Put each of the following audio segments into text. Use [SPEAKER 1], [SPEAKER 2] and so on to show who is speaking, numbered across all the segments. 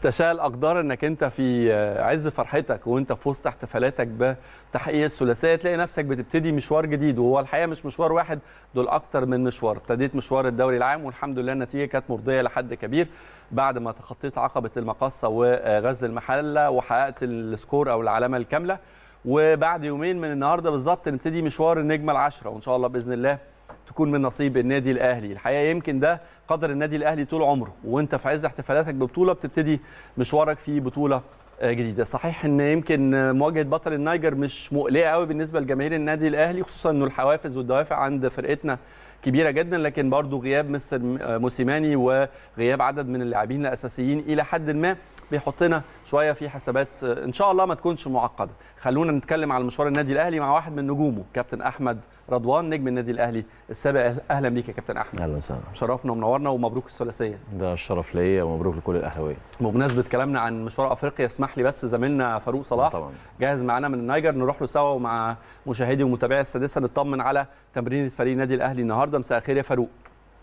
[SPEAKER 1] تشاء الاقدار انك انت في عز فرحتك وانت في وسط احتفالاتك بتحقيق الثلاثيه تلاقي نفسك بتبتدي مشوار جديد وهو الحقيقه مش مشوار واحد دول اكتر من مشوار ابتديت مشوار الدوري العام والحمد لله النتيجه كانت مرضيه لحد كبير بعد ما تخطيت عقبه المقصه وغزل المحله وحققت السكور او العلامه الكامله وبعد يومين من النهارده بالظبط نبتدي مشوار النجمه العشره وان شاء الله باذن الله تكون من نصيب النادي الاهلي الحقيقه يمكن ده قدر النادي الاهلي طول عمره وانت في عز احتفالاتك ببطوله بتبتدي مشوارك في بطوله جديده صحيح ان يمكن مواجهه بطل النيجر مش مقلقه قوي بالنسبه لجماهير النادي الاهلي خصوصا انه الحوافز والدوافع عند فرقتنا كبيره جدا لكن برضو غياب مستر موسيماني وغياب عدد من اللاعبين الاساسيين الى حد ما بيحطنا شويه في حسابات ان شاء الله ما تكونش معقده خلونا نتكلم على مشوار النادي الاهلي مع واحد من نجومه كابتن احمد رضوان نجم النادي الاهلي السابق اهلا بيك يا كابتن احمد
[SPEAKER 2] اهلا وسهلا
[SPEAKER 1] شرفنا ومنورنا ومبروك الثلاثيه
[SPEAKER 2] ده الشرف ليا ومبروك لكل الاهلاويه
[SPEAKER 1] بمناسبه كلامنا عن مشوار افريقيا اسمح لي بس زميلنا فاروق صلاح
[SPEAKER 2] طبعا
[SPEAKER 1] جاهز معانا من النيجر نروح له سوا ومع مشاهدي ومتابعي السادسه نطمن على تمرين فريق النادي الاهلي النهارده مساء الخير يا فاروق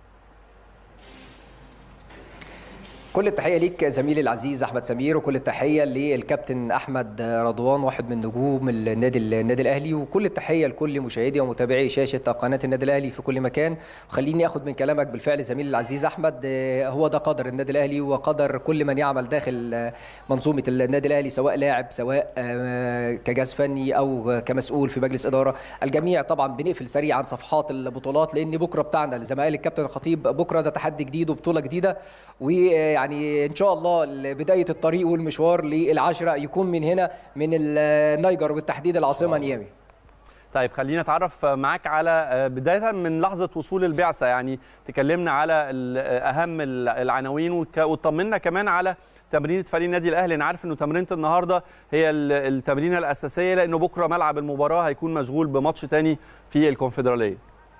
[SPEAKER 3] كل التحيه ليك زميلي العزيز احمد سمير وكل التحيه للكابتن احمد رضوان واحد من نجوم النادي النادي الاهلي وكل التحيه لكل مشاهدي ومتابعي شاشه قناه النادي الاهلي في كل مكان وخليني اخد من كلامك بالفعل زميلي العزيز احمد هو ده قدر النادي الاهلي وقدر كل من يعمل داخل منظومه النادي الاهلي سواء لاعب سواء كجهاز فني او كمسؤول في مجلس اداره الجميع طبعا بنقفل سريعا صفحات البطولات لان بكره بتاعنا زمايل الكابتن الخطيب بكره ده تحدي جديد وبطوله جديده ويعني ان شاء الله بدايه الطريق والمشوار للعشره يكون من هنا من النيجر وبالتحديد العاصمه نيامي
[SPEAKER 1] طيب خلينا نتعرف معاك على بدايه من لحظه وصول البعثه يعني تكلمنا على اهم العناوين وتطمنا كمان على تمرينه فريق النادي الاهلي انا عارف انه تمرينه النهارده هي التمرينه الاساسيه لانه بكره ملعب المباراه هيكون مشغول بماتش تاني في الكونفدراليه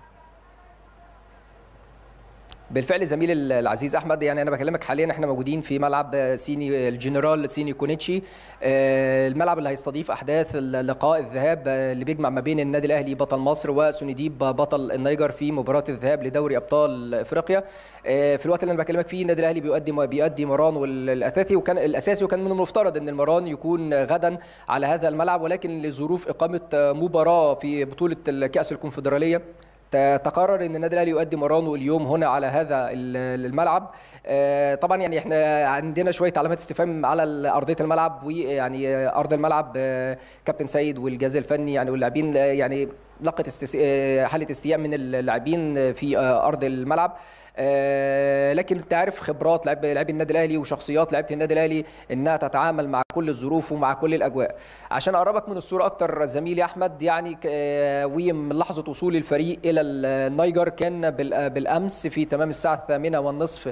[SPEAKER 3] بالفعل زميلي العزيز احمد يعني انا بكلمك حاليا احنا موجودين في ملعب سيني الجنرال سيني كونيتشي الملعب اللي هيستضيف احداث اللقاء الذهاب اللي بيجمع ما بين النادي الاهلي بطل مصر وسونديب بطل النيجر في مباراه الذهاب لدوري ابطال افريقيا في الوقت اللي انا بكلمك فيه النادي الاهلي بيؤدي بيؤدي مران والاساسي وكان الاساسي وكان من المفترض ان المران يكون غدا على هذا الملعب ولكن لظروف اقامه مباراه في بطوله كاس الكونفدراليه تقرر ان النادي الاهلي يؤدي مرانه اليوم هنا على هذا الملعب طبعا يعني احنا عندنا شويه علامات استفهام على ارضيه الملعب ويعني ارض الملعب كابتن سيد والجهاز الفني يعني واللاعبين يعني لقت استس... حاله استياء من اللاعبين في ارض الملعب آه لكن انت عارف خبرات لعب لاعبي النادي الاهلي وشخصيات لعيبه النادي الاهلي انها تتعامل مع كل الظروف ومع كل الاجواء عشان اقربك من الصوره اكتر زميلي احمد يعني آه ومن لحظه وصول الفريق الى النيجر كان بالامس في تمام الساعه الثامنة والنصف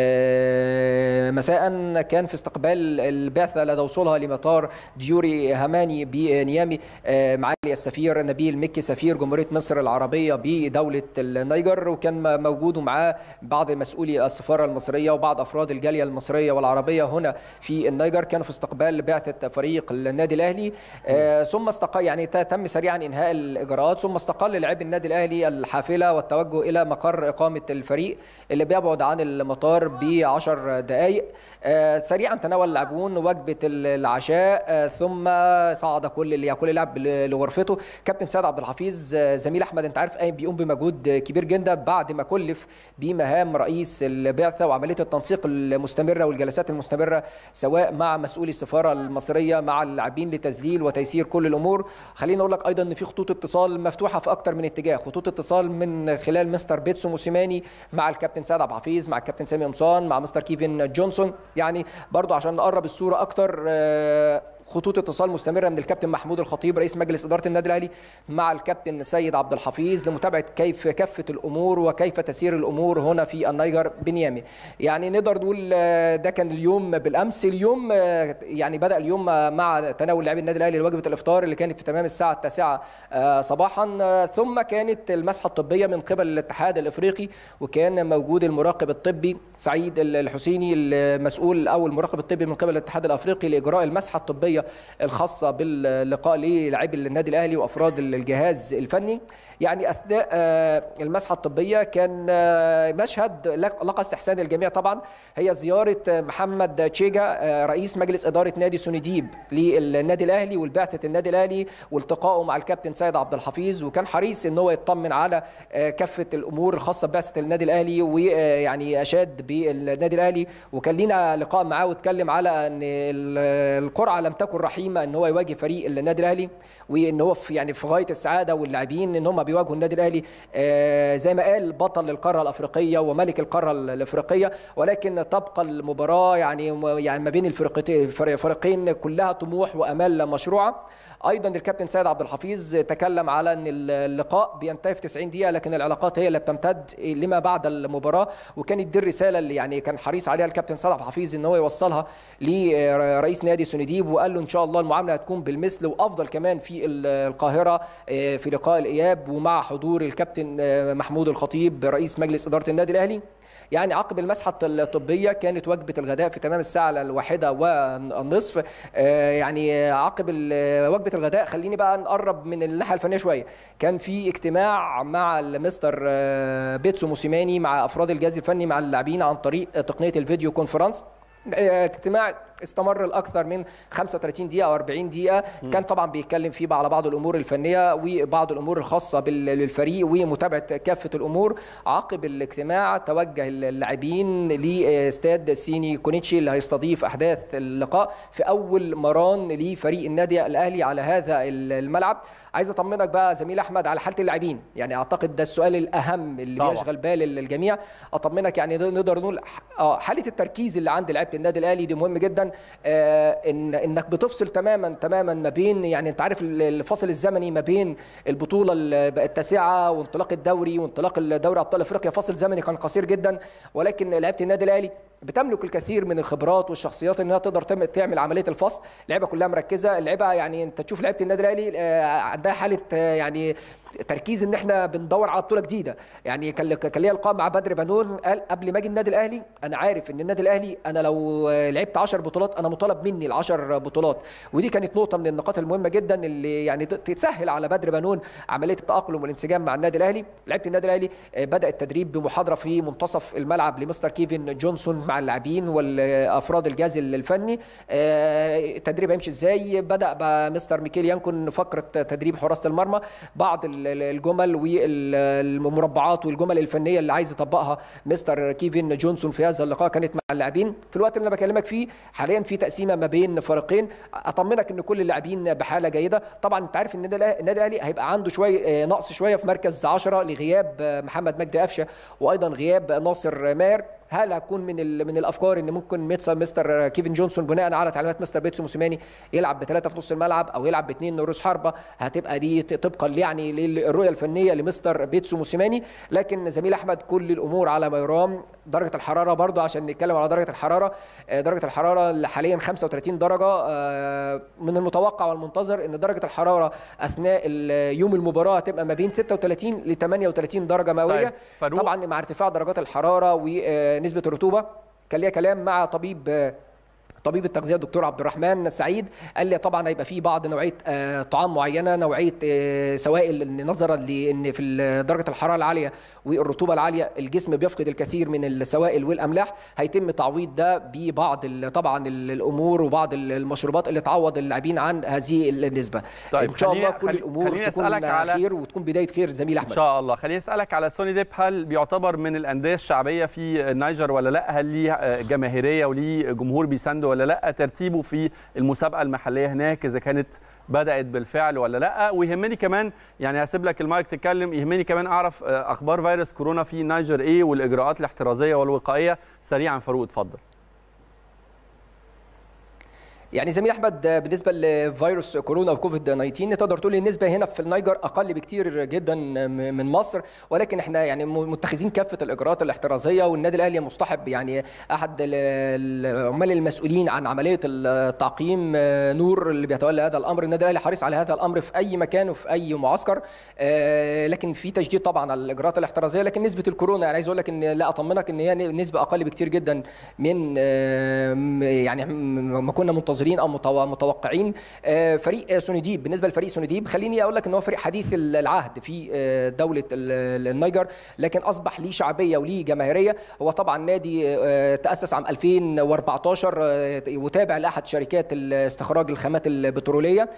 [SPEAKER 3] آه مساء كان في استقبال البعثه لدى وصولها لمطار ديوري هاماني بنيامي معالي السفير نبيل مكي سفير جمهوريه مصر العربيه بدوله النيجر وكان موجود ومعاه بعض مسؤولي السفاره المصريه وبعض افراد الجاليه المصريه والعربيه هنا في النيجر كانوا في استقبال بعثه فريق النادي الاهلي آه ثم استقل يعني تم سريعا انهاء الاجراءات ثم استقل لاعبي النادي الاهلي الحافله والتوجه الى مقر اقامه الفريق اللي بيبعد عن المطار ب 10 دقائق آه سريعا تناول اللاعبون وجبه العشاء آه ثم صعد كل كل لاعب لغرفته كابتن سيد عبد الحفيظ زميل احمد انت عارف قايم بيقوم بمجهود كبير جدا بعد ما كلف بمهام رئيس البعثه وعمليه التنسيق المستمره والجلسات المستمره سواء مع مسؤولي السفاره المصريه مع اللاعبين لتذليل وتيسير كل الامور خليني اقول لك ايضا ان في خطوط اتصال مفتوحه في اكثر من اتجاه خطوط اتصال من خلال مستر بيتسو موسيماني مع الكابتن سعد عبد الحفيظ مع الكابتن سامي قمصان مع مستر كيفن جونسون يعني برضو عشان نقرب الصوره اكتر خطوط اتصال مستمره من الكابتن محمود الخطيب رئيس مجلس اداره النادي الاهلي مع الكابتن سيد عبد الحفيظ لمتابعه كيف كافه الامور وكيف تسير الامور هنا في النيجر بنيامي يعني نقدر نقول ده كان اليوم بالامس اليوم يعني بدا اليوم مع تناول لاعبي النادي الاهلي لوجبه الافطار اللي كانت في تمام الساعه التاسعة صباحا ثم كانت المسحه الطبيه من قبل الاتحاد الافريقي وكان موجود المراقب الطبي سعيد الحسيني المسؤول او المراقب الطبي من قبل الاتحاد الافريقي لاجراء المسحه الطبيه الطبيه الخاصه باللقاء للاعبي النادي الاهلي وافراد الجهاز الفني يعني اثناء آه، المسحه الطبيه كان آه، مشهد لق- لقى استحسان الجميع طبعا هي زياره آه، محمد تشيجا آه، رئيس مجلس اداره نادي سونديب للنادي الاهلي والبعثه النادي الاهلي والتقائه مع الكابتن سيد عبد الحفيظ وكان حريص ان هو يطمن على آه، كافه الامور الخاصه ببعثه النادي الاهلي ويعني اشاد بالنادي الاهلي وكان لينا لقاء معاه واتكلم على ان ال- القرعه لم تكن رحيمه ان هو يواجه فريق النادي الاهلي وان هو في يعني في غايه السعاده واللاعبين ان هم بيواجهوا النادي الاهلي آه، زي ما قال بطل القاره الافريقيه وملك القاره الافريقيه ولكن تبقى المباراه يعني يعني ما بين الفرقتين الفريقين كلها طموح وامال مشروعه ايضا الكابتن سيد عبد الحفيظ تكلم على ان اللقاء بينتهي في 90 دقيقه لكن العلاقات هي اللي بتمتد لما بعد المباراه وكانت دي الرساله اللي يعني كان حريص عليها الكابتن سيد عبد الحفيظ ان هو يوصلها لرئيس نادي سونديب وقال له ان شاء الله المعامله هتكون بالمثل وافضل كمان في القاهره آه، في لقاء الاياب ومع حضور الكابتن آه، محمود الخطيب رئيس مجلس اداره النادي الاهلي يعني عقب المسحه الطبيه كانت وجبه الغداء في تمام الساعه الواحده والنصف آه، يعني عقب ال- وجبه الغداء خليني بقى نقرب من الناحيه الفنيه شويه كان في اجتماع مع المستر آه، بيتسو موسيماني مع افراد الجهاز الفني مع اللاعبين عن طريق تقنيه الفيديو كونفرنس آه، اجتماع استمر لاكثر من 35 دقيقه او 40 دقيقه كان طبعا بيتكلم فيه على بعض الامور الفنيه وبعض الامور الخاصه بال- بالفريق ومتابعه كافه الامور عقب الاجتماع توجه اللاعبين لاستاد سيني كونيتشي اللي هيستضيف احداث اللقاء في اول مران لفريق النادي الاهلي على هذا الملعب عايز اطمنك بقى زميل احمد على حاله اللاعبين يعني اعتقد ده السؤال الاهم اللي
[SPEAKER 1] طبعا.
[SPEAKER 3] بيشغل بال الجميع اطمنك يعني نقدر نقول اه حاله التركيز اللي عند لعيبه النادي الاهلي دي مهم جدا آه ان انك بتفصل تماما تماما ما بين يعني انت عارف الفصل الزمني ما بين البطوله التاسعه وانطلاق الدوري وانطلاق الدوري ابطال افريقيا فاصل زمني كان قصير جدا ولكن لعيبه النادي الاهلي بتملك الكثير من الخبرات والشخصيات انها تقدر تعمل- تعمل عمليه الفصل اللعيبه كلها مركزه اللعيبه يعني انت تشوف لعيبه النادي الاهلي آه، عندها حاله آه، يعني تركيز ان احنا بندور على بطوله جديده يعني كان كان ليا لقاء مع بدر بنون قال قبل ما اجي النادي الاهلي انا عارف ان النادي الاهلي انا لو آه، لعبت 10 بطولات انا مطالب مني ال 10 بطولات ودي كانت نقطه من النقاط المهمه جدا اللي يعني ت- تسهل على بدر بنون عمليه التاقلم والانسجام مع النادي الاهلي لعيبه النادي الاهلي آه، بدا التدريب بمحاضره في منتصف الملعب لمستر كيفن جونسون مع اللاعبين والافراد الجهاز الفني آه، التدريب هيمشي ازاي بدا بقى مستر ميكيل يانكون فقره تدريب حراسه المرمى بعض ال- ال- الجمل والمربعات والجمل الفنيه اللي عايز يطبقها مستر كيفن جونسون في هذا اللقاء كانت مع اللاعبين في الوقت اللي انا بكلمك فيه حاليا في تقسيمه ما بين فريقين اطمنك ان كل اللاعبين بحاله جيده طبعا انت عارف ان النادي الأه- النادي الاهلي هيبقى عنده شويه آه، نقص شويه في مركز 10 لغياب آه، محمد مجدي قفشه وايضا غياب ناصر ماهر هل هتكون من ال- من الافكار ان ممكن ميتسا مستر كيفن جونسون بناء على تعليمات مستر بيتسو موسيماني يلعب بثلاثه في نص الملعب او يلعب باثنين رؤوس حربه هتبقى دي ت- طبقا يعني للرؤيه الفنيه لمستر بيتسو موسيماني لكن زميل احمد كل الامور على ما يرام درجه الحراره برضه عشان نتكلم على درجه الحراره آه، درجه الحراره اللي حاليا 35 درجه آه، من المتوقع والمنتظر ان درجه الحراره اثناء ال- يوم المباراه هتبقى ما بين 36 ل 38 درجه مئويه
[SPEAKER 1] طيب، فاروق.
[SPEAKER 3] طبعا مع ارتفاع درجات الحراره ونسبه الرطوبه كان ليا كلام مع طبيب آه، طبيب التغذيه الدكتور عبد الرحمن سعيد قال لي طبعا هيبقى في بعض نوعيه آه، طعام معينه نوعيه آه، سوائل نظرا لان في ال- درجه الحراره العاليه والرطوبه العاليه الجسم بيفقد الكثير من السوائل والاملاح هيتم تعويض ده ببعض ال- طبعا ال- الامور وبعض ال- المشروبات اللي تعوض اللاعبين عن هذه النسبه
[SPEAKER 1] طيب،
[SPEAKER 3] ان شاء
[SPEAKER 1] خليني-
[SPEAKER 3] الله كل
[SPEAKER 1] خلي-
[SPEAKER 3] الامور
[SPEAKER 1] خليني
[SPEAKER 3] تكون
[SPEAKER 1] أسألك على-
[SPEAKER 3] خير وتكون بدايه خير زميل
[SPEAKER 1] ان
[SPEAKER 3] احمد
[SPEAKER 1] شاء الله خليني اسالك على سوني ديب هل بيعتبر من الانديه الشعبيه في النيجر ولا لا هل ليه آه، جماهيريه وليه جمهور بيسانده ولا لا ترتيبه في المسابقه المحليه هناك اذا كانت بدات بالفعل ولا لا ويهمني كمان يعني هسيب لك المايك تتكلم يهمني كمان اعرف آه، اخبار فيروس كورونا في النيجر ايه والاجراءات الاحترازيه والوقائيه سريعا فاروق اتفضل
[SPEAKER 3] يعني زميل احمد بالنسبه لفيروس كورونا وكوفيد 19 تقدر تقول النسبه هنا في النيجر اقل بكتير جدا من مصر ولكن احنا يعني متخذين كافه الاجراءات الاحترازيه والنادي الاهلي مصطحب يعني احد العمال المسؤولين عن عمليه التعقيم نور اللي بيتولى هذا الامر النادي الاهلي حريص على هذا الامر في اي مكان وفي اي معسكر لكن في تشديد طبعا على الاجراءات الاحترازيه لكن نسبه الكورونا يعني عايز اقول لك ان لا اطمنك ان هي نسبه اقل بكتير جدا من يعني ما كنا منتظرين منتظرين او متو- متوقعين آه، فريق آه، سونيديب بالنسبه لفريق سونيديب خليني اقول لك ان هو فريق حديث العهد في آه، دوله ال- النيجر لكن اصبح ليه شعبيه وليه جماهيريه هو طبعا نادي آه، تاسس عام 2014 آه، وتابع لاحد شركات استخراج الخامات البتروليه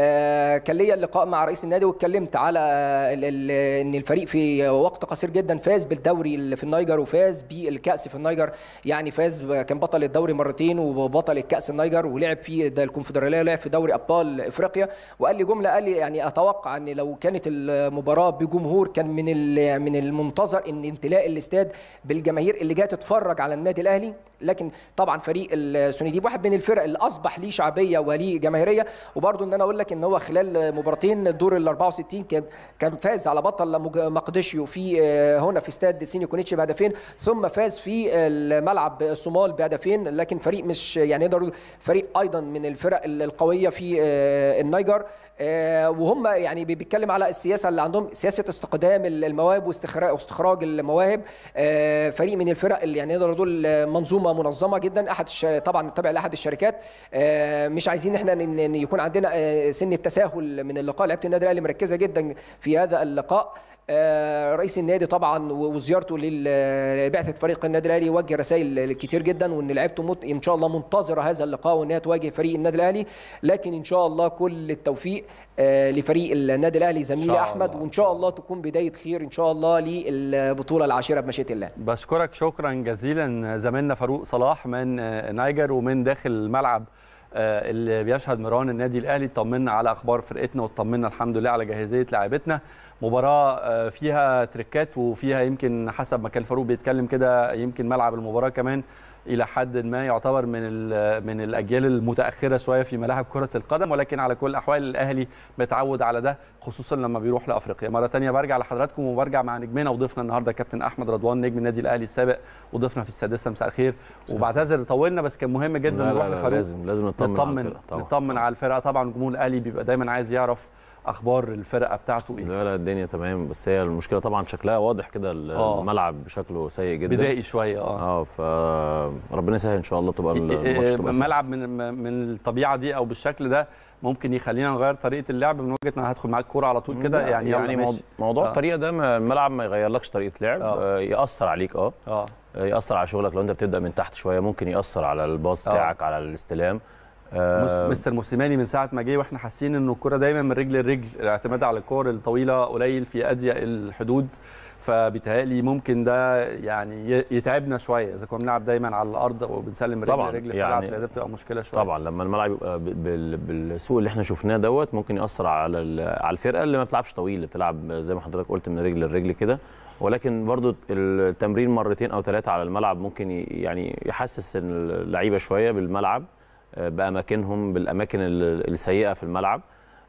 [SPEAKER 3] آه، كان ليا اللقاء مع رئيس النادي واتكلمت على ال- ال- ان الفريق في وقت قصير جدا فاز بالدوري اللي في النيجر وفاز بالكاس في النيجر يعني فاز ب- كان بطل الدوري مرتين وبطل الكاس النيجر ولعب في ده الكونفدراليه ولعب في دوري ابطال افريقيا وقال لي جمله قال لي يعني اتوقع ان لو كانت المباراه بجمهور كان من ال- من المنتظر ان امتلاء الاستاد بالجماهير اللي جايه تتفرج على النادي الاهلي لكن طبعا فريق السونيديب واحد من الفرق اللي اصبح ليه شعبيه وليه جماهيريه وبرضه ان انا اقول لك ان هو خلال مباراتين الدور ال 64 كان كان فاز على بطل مج- مقدشيو في آه، هنا في استاد سيني كونيتشي بهدفين ثم فاز في الملعب الصومال بهدفين لكن فريق مش يعني نقدر نقول فريق ايضا من الفرق القويه في آه، النيجر آه، وهم يعني بي- بيتكلم على السياسه اللي عندهم سياسه استقدام المواهب واستخراج واستخراج المواهب آه، فريق من الفرق اللي يعني نقدر نقول آه، منظومه منظمه جدا احد الش... طبعا تابع لاحد الشركات آه، مش عايزين احنا ان إن يكون عندنا آه، سن التساهل من اللقاء لعيبه النادي الاهلي مركزه جدا في هذا اللقاء آه، رئيس النادي طبعا و- وزيارته لبعثه فريق النادي الاهلي وجه رسائل كتير جدا وان لعيبته مت... ان شاء الله منتظره هذا اللقاء وان هي تواجه فريق النادي الاهلي لكن ان شاء الله كل التوفيق آه، لفريق النادي الاهلي زميلي
[SPEAKER 1] شاء
[SPEAKER 3] احمد
[SPEAKER 1] الله.
[SPEAKER 3] وان شاء الله تكون بدايه خير ان شاء الله للبطوله العاشره بمشيئه الله
[SPEAKER 1] بشكرك شكرا جزيلا زميلنا فاروق صلاح من آه، نيجر ومن داخل الملعب آه، اللي بيشهد مران النادي الاهلي طمنا على اخبار فرقتنا وطمنا الحمد لله على جاهزيه لاعبتنا مباراه آه، فيها تريكات وفيها يمكن حسب ما كان فاروق بيتكلم كده يمكن ملعب المباراه كمان الى حد ما يعتبر من ال- من الاجيال المتاخره شويه في ملاعب كره القدم ولكن على كل الاحوال الاهلي متعود على ده خصوصا لما بيروح لافريقيا مره تانية برجع لحضراتكم وبرجع مع نجمنا وضيفنا النهارده كابتن احمد رضوان نجم النادي الاهلي السابق وضيفنا في السادسه مساء الخير وبعتذر طولنا بس كان مهم جدا
[SPEAKER 2] لا
[SPEAKER 1] نروح
[SPEAKER 2] لا لا
[SPEAKER 1] لفاروق
[SPEAKER 2] لازم لازم نطمن, على
[SPEAKER 1] نطمن
[SPEAKER 2] الفرقة طبعا
[SPEAKER 1] نطمن على الفرقه طبعا جمهور الاهلي بيبقى دايما عايز يعرف اخبار الفرقه بتاعته ايه
[SPEAKER 2] لا لا الدنيا تمام بس هي المشكله طبعا شكلها واضح كده ال-
[SPEAKER 1] آه.
[SPEAKER 2] الملعب شكله سيء جدا
[SPEAKER 1] بدائي شويه اه
[SPEAKER 2] اه فربنا يسهل ان شاء الله تبقى الماتش تبقى سهل.
[SPEAKER 1] ملعب من من الطبيعه دي او بالشكل ده ممكن يخلينا نغير طريقه اللعب من وجهه نظري هدخل معاك كوره على طول كده
[SPEAKER 2] لا،
[SPEAKER 1] يعني
[SPEAKER 2] يعني
[SPEAKER 1] يلا
[SPEAKER 2] مو-
[SPEAKER 1] ماشي.
[SPEAKER 2] موضوع
[SPEAKER 1] آه.
[SPEAKER 2] الطريقه ده ما- الملعب ما يغيرلكش طريقه لعب
[SPEAKER 1] آه.
[SPEAKER 2] آه، ياثر عليك اه
[SPEAKER 1] اه
[SPEAKER 2] آه، ياثر على شغلك لو انت بتبدا من تحت شويه ممكن ياثر على الباص
[SPEAKER 1] آه.
[SPEAKER 2] بتاعك على الاستلام
[SPEAKER 1] مس-
[SPEAKER 2] آه،
[SPEAKER 1] مستر موسيماني من ساعه ما جه واحنا حاسين انه الكره دايما من رجل لرجل الاعتماد على الكور الطويله قليل في اضيق الحدود فبيتهيألي ممكن ده يعني ي- يتعبنا شويه اذا كنا بنلعب دايما على الارض وبنسلم رجل
[SPEAKER 2] طبعاً،
[SPEAKER 1] لرجل في
[SPEAKER 2] يعني-
[SPEAKER 1] ملعب زي ده بتبقى مشكله شويه
[SPEAKER 2] طبعا لما الملعب يبقى ب- بال- بالسوق اللي احنا شفناه دوت ممكن ياثر على ال- على الفرقه اللي ما بتلعبش طويل اللي بتلعب زي ما حضرتك قلت من رجل لرجل كده ولكن برضو التمرين مرتين او ثلاثه على الملعب ممكن ي- يعني يحسس اللعيبه شويه بالملعب آه، باماكنهم بالاماكن ال- السيئه في الملعب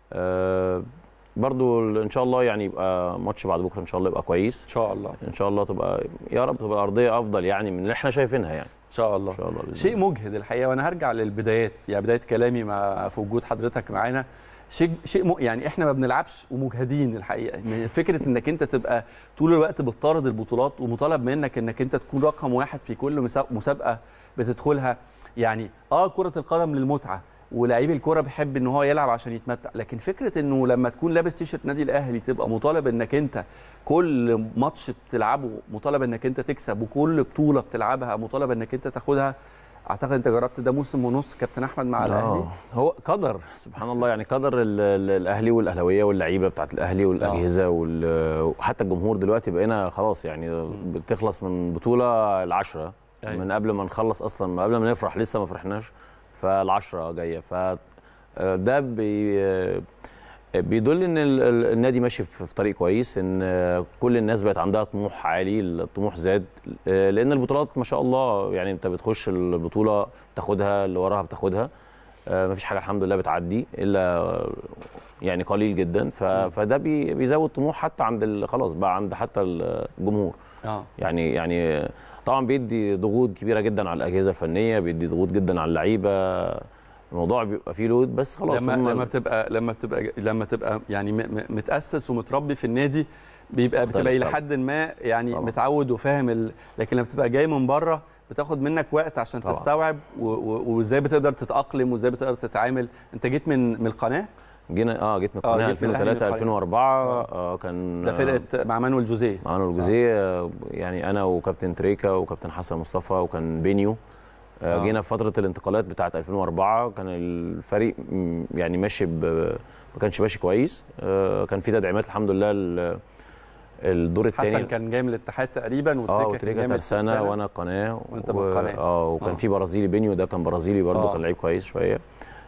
[SPEAKER 2] آه، برضو ال- ان شاء الله يعني يبقى ماتش بعد بكره ان شاء الله يبقى كويس
[SPEAKER 1] ان شاء الله
[SPEAKER 2] ان شاء الله تبقى يا رب تبقى الارضيه افضل يعني من اللي احنا شايفينها يعني
[SPEAKER 1] ان شاء الله
[SPEAKER 2] ان شاء الله بإذن
[SPEAKER 1] شيء
[SPEAKER 2] الله.
[SPEAKER 1] مجهد الحقيقه وانا هرجع للبدايات يعني بدايه كلامي مع في وجود حضرتك معانا شيء شيء م... يعني احنا ما بنلعبش ومجهدين الحقيقه من فكره انك انت تبقى طول الوقت بتطارد البطولات ومطالب منك انك انت تكون رقم واحد في كل مسا- مسابقه بتدخلها يعني اه كره القدم للمتعه ولاعيب الكوره بيحب ان هو يلعب عشان يتمتع لكن فكره انه لما تكون لابس تيشرت نادي الاهلي تبقى مطالب انك انت كل ماتش بتلعبه مطالب انك انت تكسب وكل بطوله بتلعبها مطالب انك انت تاخدها اعتقد انت جربت ده موسم ونص كابتن احمد مع الاهلي
[SPEAKER 2] آه. هو قدر سبحان الله يعني قدر ال- ال- الاهلي والاهلاويه واللعيبه بتاعت الاهلي والاجهزه وال- وحتى الجمهور دلوقتي بقينا خلاص يعني بتخلص من بطوله العشره
[SPEAKER 1] أيوة.
[SPEAKER 2] من قبل ما نخلص اصلا ما قبل ما نفرح لسه ما فرحناش فالعشره جايه ف ده بي بيدل ان ال- ال- النادي ماشي في في طريق كويس ان كل الناس بقت عندها طموح عالي الطموح زاد لان البطولات ما شاء الله يعني انت بتخش البطوله تاخدها اللي وراها بتاخدها ما فيش حاجه الحمد لله بتعدي الا يعني قليل جدا ف- فده بي- بيزود طموح حتى عند ال- خلاص بقى عند حتى الجمهور
[SPEAKER 1] اه
[SPEAKER 2] يعني يعني طبعا بيدي ضغوط كبيره جدا على الاجهزه الفنيه بيدي ضغوط جدا على اللعيبه الموضوع بيبقى فيه لود بس خلاص
[SPEAKER 1] لما
[SPEAKER 2] هم
[SPEAKER 1] لما بتبقى لما بتبقى لما تبقى يعني م- م- متاسس ومتربي في النادي بيبقى
[SPEAKER 2] مختلف
[SPEAKER 1] بتبقى الى
[SPEAKER 2] طبعاً.
[SPEAKER 1] حد ما يعني
[SPEAKER 2] طبعاً.
[SPEAKER 1] متعود وفاهم ال... لكن لما بتبقى جاي من بره بتاخد منك وقت عشان
[SPEAKER 2] طبعاً.
[SPEAKER 1] تستوعب و- و- وازاي بتقدر تتاقلم وازاي بتقدر تتعامل انت جيت من من القناه
[SPEAKER 2] جينا اه جيت من
[SPEAKER 1] آه،
[SPEAKER 2] القناه
[SPEAKER 1] جيت من الأهلي
[SPEAKER 2] 2003
[SPEAKER 1] من القناة.
[SPEAKER 2] 2004 اه كان
[SPEAKER 1] ده فرقه مع مانويل جوزيه
[SPEAKER 2] معانا الجوزيه يعني انا وكابتن تريكا وكابتن حسن مصطفى وكان بينيو آه.
[SPEAKER 1] آه.
[SPEAKER 2] جينا في فتره الانتقالات بتاعه 2004 كان الفريق م- يعني ماشي ب- ما كانش ماشي كويس آه، كان في تدعيمات الحمد لله ال- الدور الثاني
[SPEAKER 1] حسن كان جاي من الاتحاد تقريبا
[SPEAKER 2] اه
[SPEAKER 1] وتريكا كان
[SPEAKER 2] وتريكا
[SPEAKER 1] جاي من
[SPEAKER 2] ترسانة
[SPEAKER 1] الترسانة.
[SPEAKER 2] وانا قناه
[SPEAKER 1] وأنت من القناة.
[SPEAKER 2] اه وكان
[SPEAKER 1] آه.
[SPEAKER 2] في برازيلي بينيو ده كان برازيلي برضه
[SPEAKER 1] آه.
[SPEAKER 2] كان لعيب كويس شويه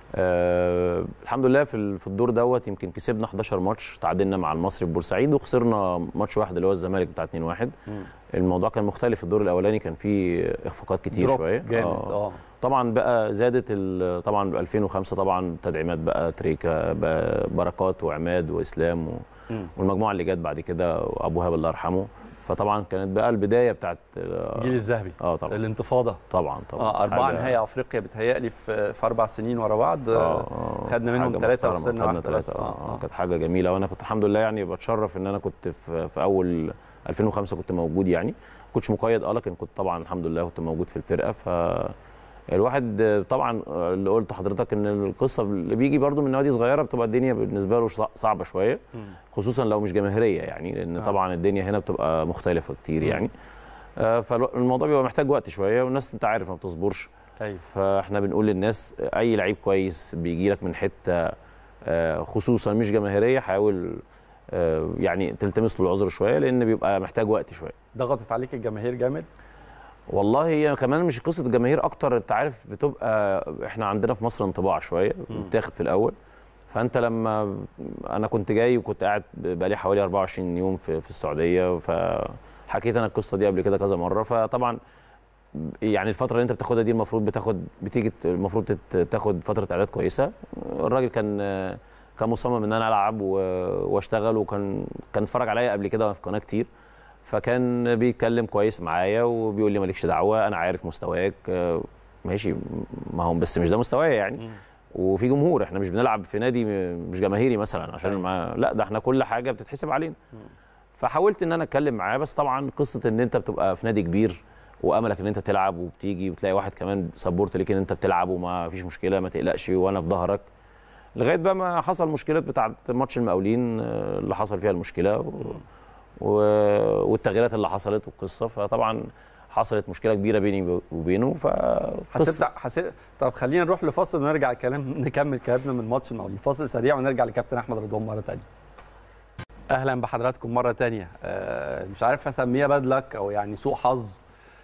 [SPEAKER 2] آه الحمد لله في ال- في الدور دوت يمكن كسبنا 11 ماتش تعادلنا مع المصري في بورسعيد وخسرنا ماتش واحد اللي هو الزمالك بتاع 2-1
[SPEAKER 1] مم.
[SPEAKER 2] الموضوع كان مختلف الدور الاولاني كان فيه اخفاقات كتير
[SPEAKER 1] دروب
[SPEAKER 2] شويه
[SPEAKER 1] جامد
[SPEAKER 2] آه.
[SPEAKER 1] اه
[SPEAKER 2] طبعا بقى زادت ال- طبعا ب 2005 طبعا تدعيمات بقى تريكا بقى بركات وعماد واسلام و...
[SPEAKER 1] مم.
[SPEAKER 2] والمجموعه اللي جت بعد كده ابو هاب الله يرحمه فطبعا كانت بقى البدايه بتاعت
[SPEAKER 1] الجيل الذهبي
[SPEAKER 2] اه طبعا
[SPEAKER 1] الانتفاضه
[SPEAKER 2] طبعا طبعا
[SPEAKER 1] اه اربعه
[SPEAKER 2] حاجة-
[SPEAKER 1] نهائي افريقيا بتهيألي في في اربع سنين ورا بعض
[SPEAKER 2] اه
[SPEAKER 1] آه،
[SPEAKER 2] آه،
[SPEAKER 1] خدنا منهم
[SPEAKER 2] حاجة
[SPEAKER 1] ثلاثة
[SPEAKER 2] محترمة،
[SPEAKER 1] وخسرنا
[SPEAKER 2] خدنا
[SPEAKER 1] واحدة بس.
[SPEAKER 2] ثلاثة
[SPEAKER 1] آه،
[SPEAKER 2] اه
[SPEAKER 1] آه.
[SPEAKER 2] كانت حاجة جميلة وانا كنت الحمد لله يعني بتشرف ان انا كنت في, في اول 2005 كنت موجود يعني كنتش مقيد اه لكن كنت طبعا الحمد لله كنت موجود في الفرقة ف الواحد آه، طبعا آه، اللي قلت لحضرتك ان القصه اللي بيجي برضو من نوادي صغيره بتبقى الدنيا بالنسبه له صع- صعبه شويه
[SPEAKER 1] مم.
[SPEAKER 2] خصوصا لو مش جماهيريه يعني لان
[SPEAKER 1] آه.
[SPEAKER 2] طبعا الدنيا هنا بتبقى مختلفه كتير
[SPEAKER 1] مم.
[SPEAKER 2] يعني آه، فالموضوع بيبقى محتاج وقت شويه والناس انت عارف ما بتصبرش
[SPEAKER 1] ايوه
[SPEAKER 2] فاحنا بنقول للناس اي لعيب كويس بيجي لك من حته آه، خصوصا مش جماهيريه حاول آه، يعني تلتمس له العذر شويه لان بيبقى محتاج وقت شويه
[SPEAKER 1] ضغطت عليك الجماهير جامد
[SPEAKER 2] والله هي كمان مش قصه الجماهير اكتر انت عارف بتبقى احنا عندنا في مصر انطباع شويه
[SPEAKER 1] مم.
[SPEAKER 2] بتاخد في الاول فانت لما انا كنت جاي وكنت قاعد بقالي حوالي 24 يوم في, في السعوديه فحكيت انا القصه دي قبل كده كذا مره فطبعا يعني الفتره اللي انت بتاخدها دي المفروض بتاخد بتيجي المفروض تت- تاخد فتره اعداد كويسه الراجل كان كان مصمم ان انا العب و- واشتغل وكان كان اتفرج عليا قبل كده في قناه كتير فكان بيتكلم كويس معايا وبيقول لي مالكش دعوه انا عارف مستواك آه، ماشي ما هو بس مش ده مستواي يعني وفي جمهور احنا مش بنلعب في نادي م- مش جماهيري مثلا عشان
[SPEAKER 1] أيوة.
[SPEAKER 2] ما لا ده احنا كل حاجه بتتحسب علينا فحاولت ان انا اتكلم معاه بس طبعا قصه ان انت بتبقى في نادي كبير واملك ان انت تلعب وبتيجي وتلاقي واحد كمان سبورت ليك ان انت بتلعب وما فيش مشكله ما تقلقش وانا في ظهرك لغايه بقى ما حصل مشكله بتاعه ماتش المقاولين آه، اللي حصل فيها المشكله و... و... والتغييرات اللي حصلت والقصه فطبعا حصلت مشكله كبيره بيني وبينه ف
[SPEAKER 1] حسيت حسيت طب خلينا نروح لفاصل ونرجع الكلام نكمل كلامنا من ماتش المقاولين فاصل سريع ونرجع لكابتن احمد رضوان مره ثانيه اهلا بحضراتكم مره ثانيه مش عارف اسميها باد لك او يعني سوء حظ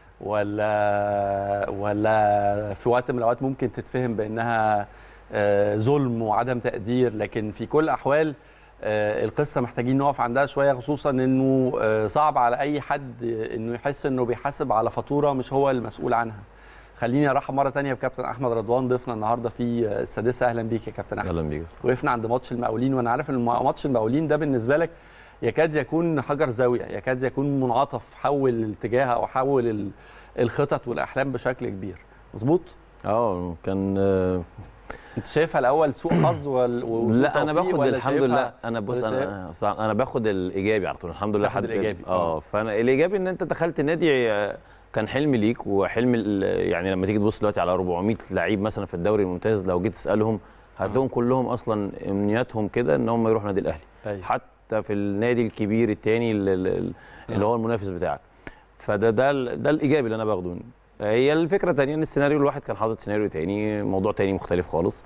[SPEAKER 1] ولا ولا في وقت من الاوقات ممكن تتفهم بانها آه، ظلم وعدم تقدير لكن في كل الاحوال آه، القصه محتاجين نقف عندها شويه خصوصا انه آه، صعب على اي حد انه يحس انه بيحاسب على فاتوره مش هو المسؤول عنها خليني ارحب مره تانية بكابتن احمد رضوان ضيفنا النهارده في السادسه اهلا بيك يا كابتن احمد
[SPEAKER 2] اهلا بيك
[SPEAKER 1] وقفنا عند ماتش المقاولين وانا عارف ان ماتش المقاولين ده بالنسبه لك يكاد يكون حجر زاويه يكاد يكون منعطف حول الاتجاه او حول ال- الخطط والاحلام بشكل كبير مظبوط
[SPEAKER 2] اه كان آه،
[SPEAKER 1] انت شايفها الاول سوء حظ وال... وسوء
[SPEAKER 2] لا انا
[SPEAKER 1] توفيق
[SPEAKER 2] باخد
[SPEAKER 1] ولا
[SPEAKER 2] الحمد
[SPEAKER 1] شايفها-
[SPEAKER 2] لله انا بص
[SPEAKER 1] ولا
[SPEAKER 2] انا صع- انا باخد الايجابي على طول الحمد لله
[SPEAKER 1] تاخد
[SPEAKER 2] حد
[SPEAKER 1] الإيجابي،
[SPEAKER 2] اه
[SPEAKER 1] آه.
[SPEAKER 2] فانا الايجابي ان انت دخلت نادي آه، كان حلم ليك وحلم ال- يعني لما تيجي تبص دلوقتي على 400 لعيب مثلا في الدوري الممتاز لو جيت تسالهم هتلاقيهم كلهم اصلا امنياتهم كده ان هم يروحوا نادي الاهلي
[SPEAKER 1] أيوة.
[SPEAKER 2] حتى في النادي الكبير الثاني اللي
[SPEAKER 1] آه.
[SPEAKER 2] هو المنافس بتاعك فده ده ال- ده الايجابي اللي انا باخده هي الفكره الثانيه ان السيناريو الواحد كان حاطط سيناريو تاني موضوع تاني مختلف خالص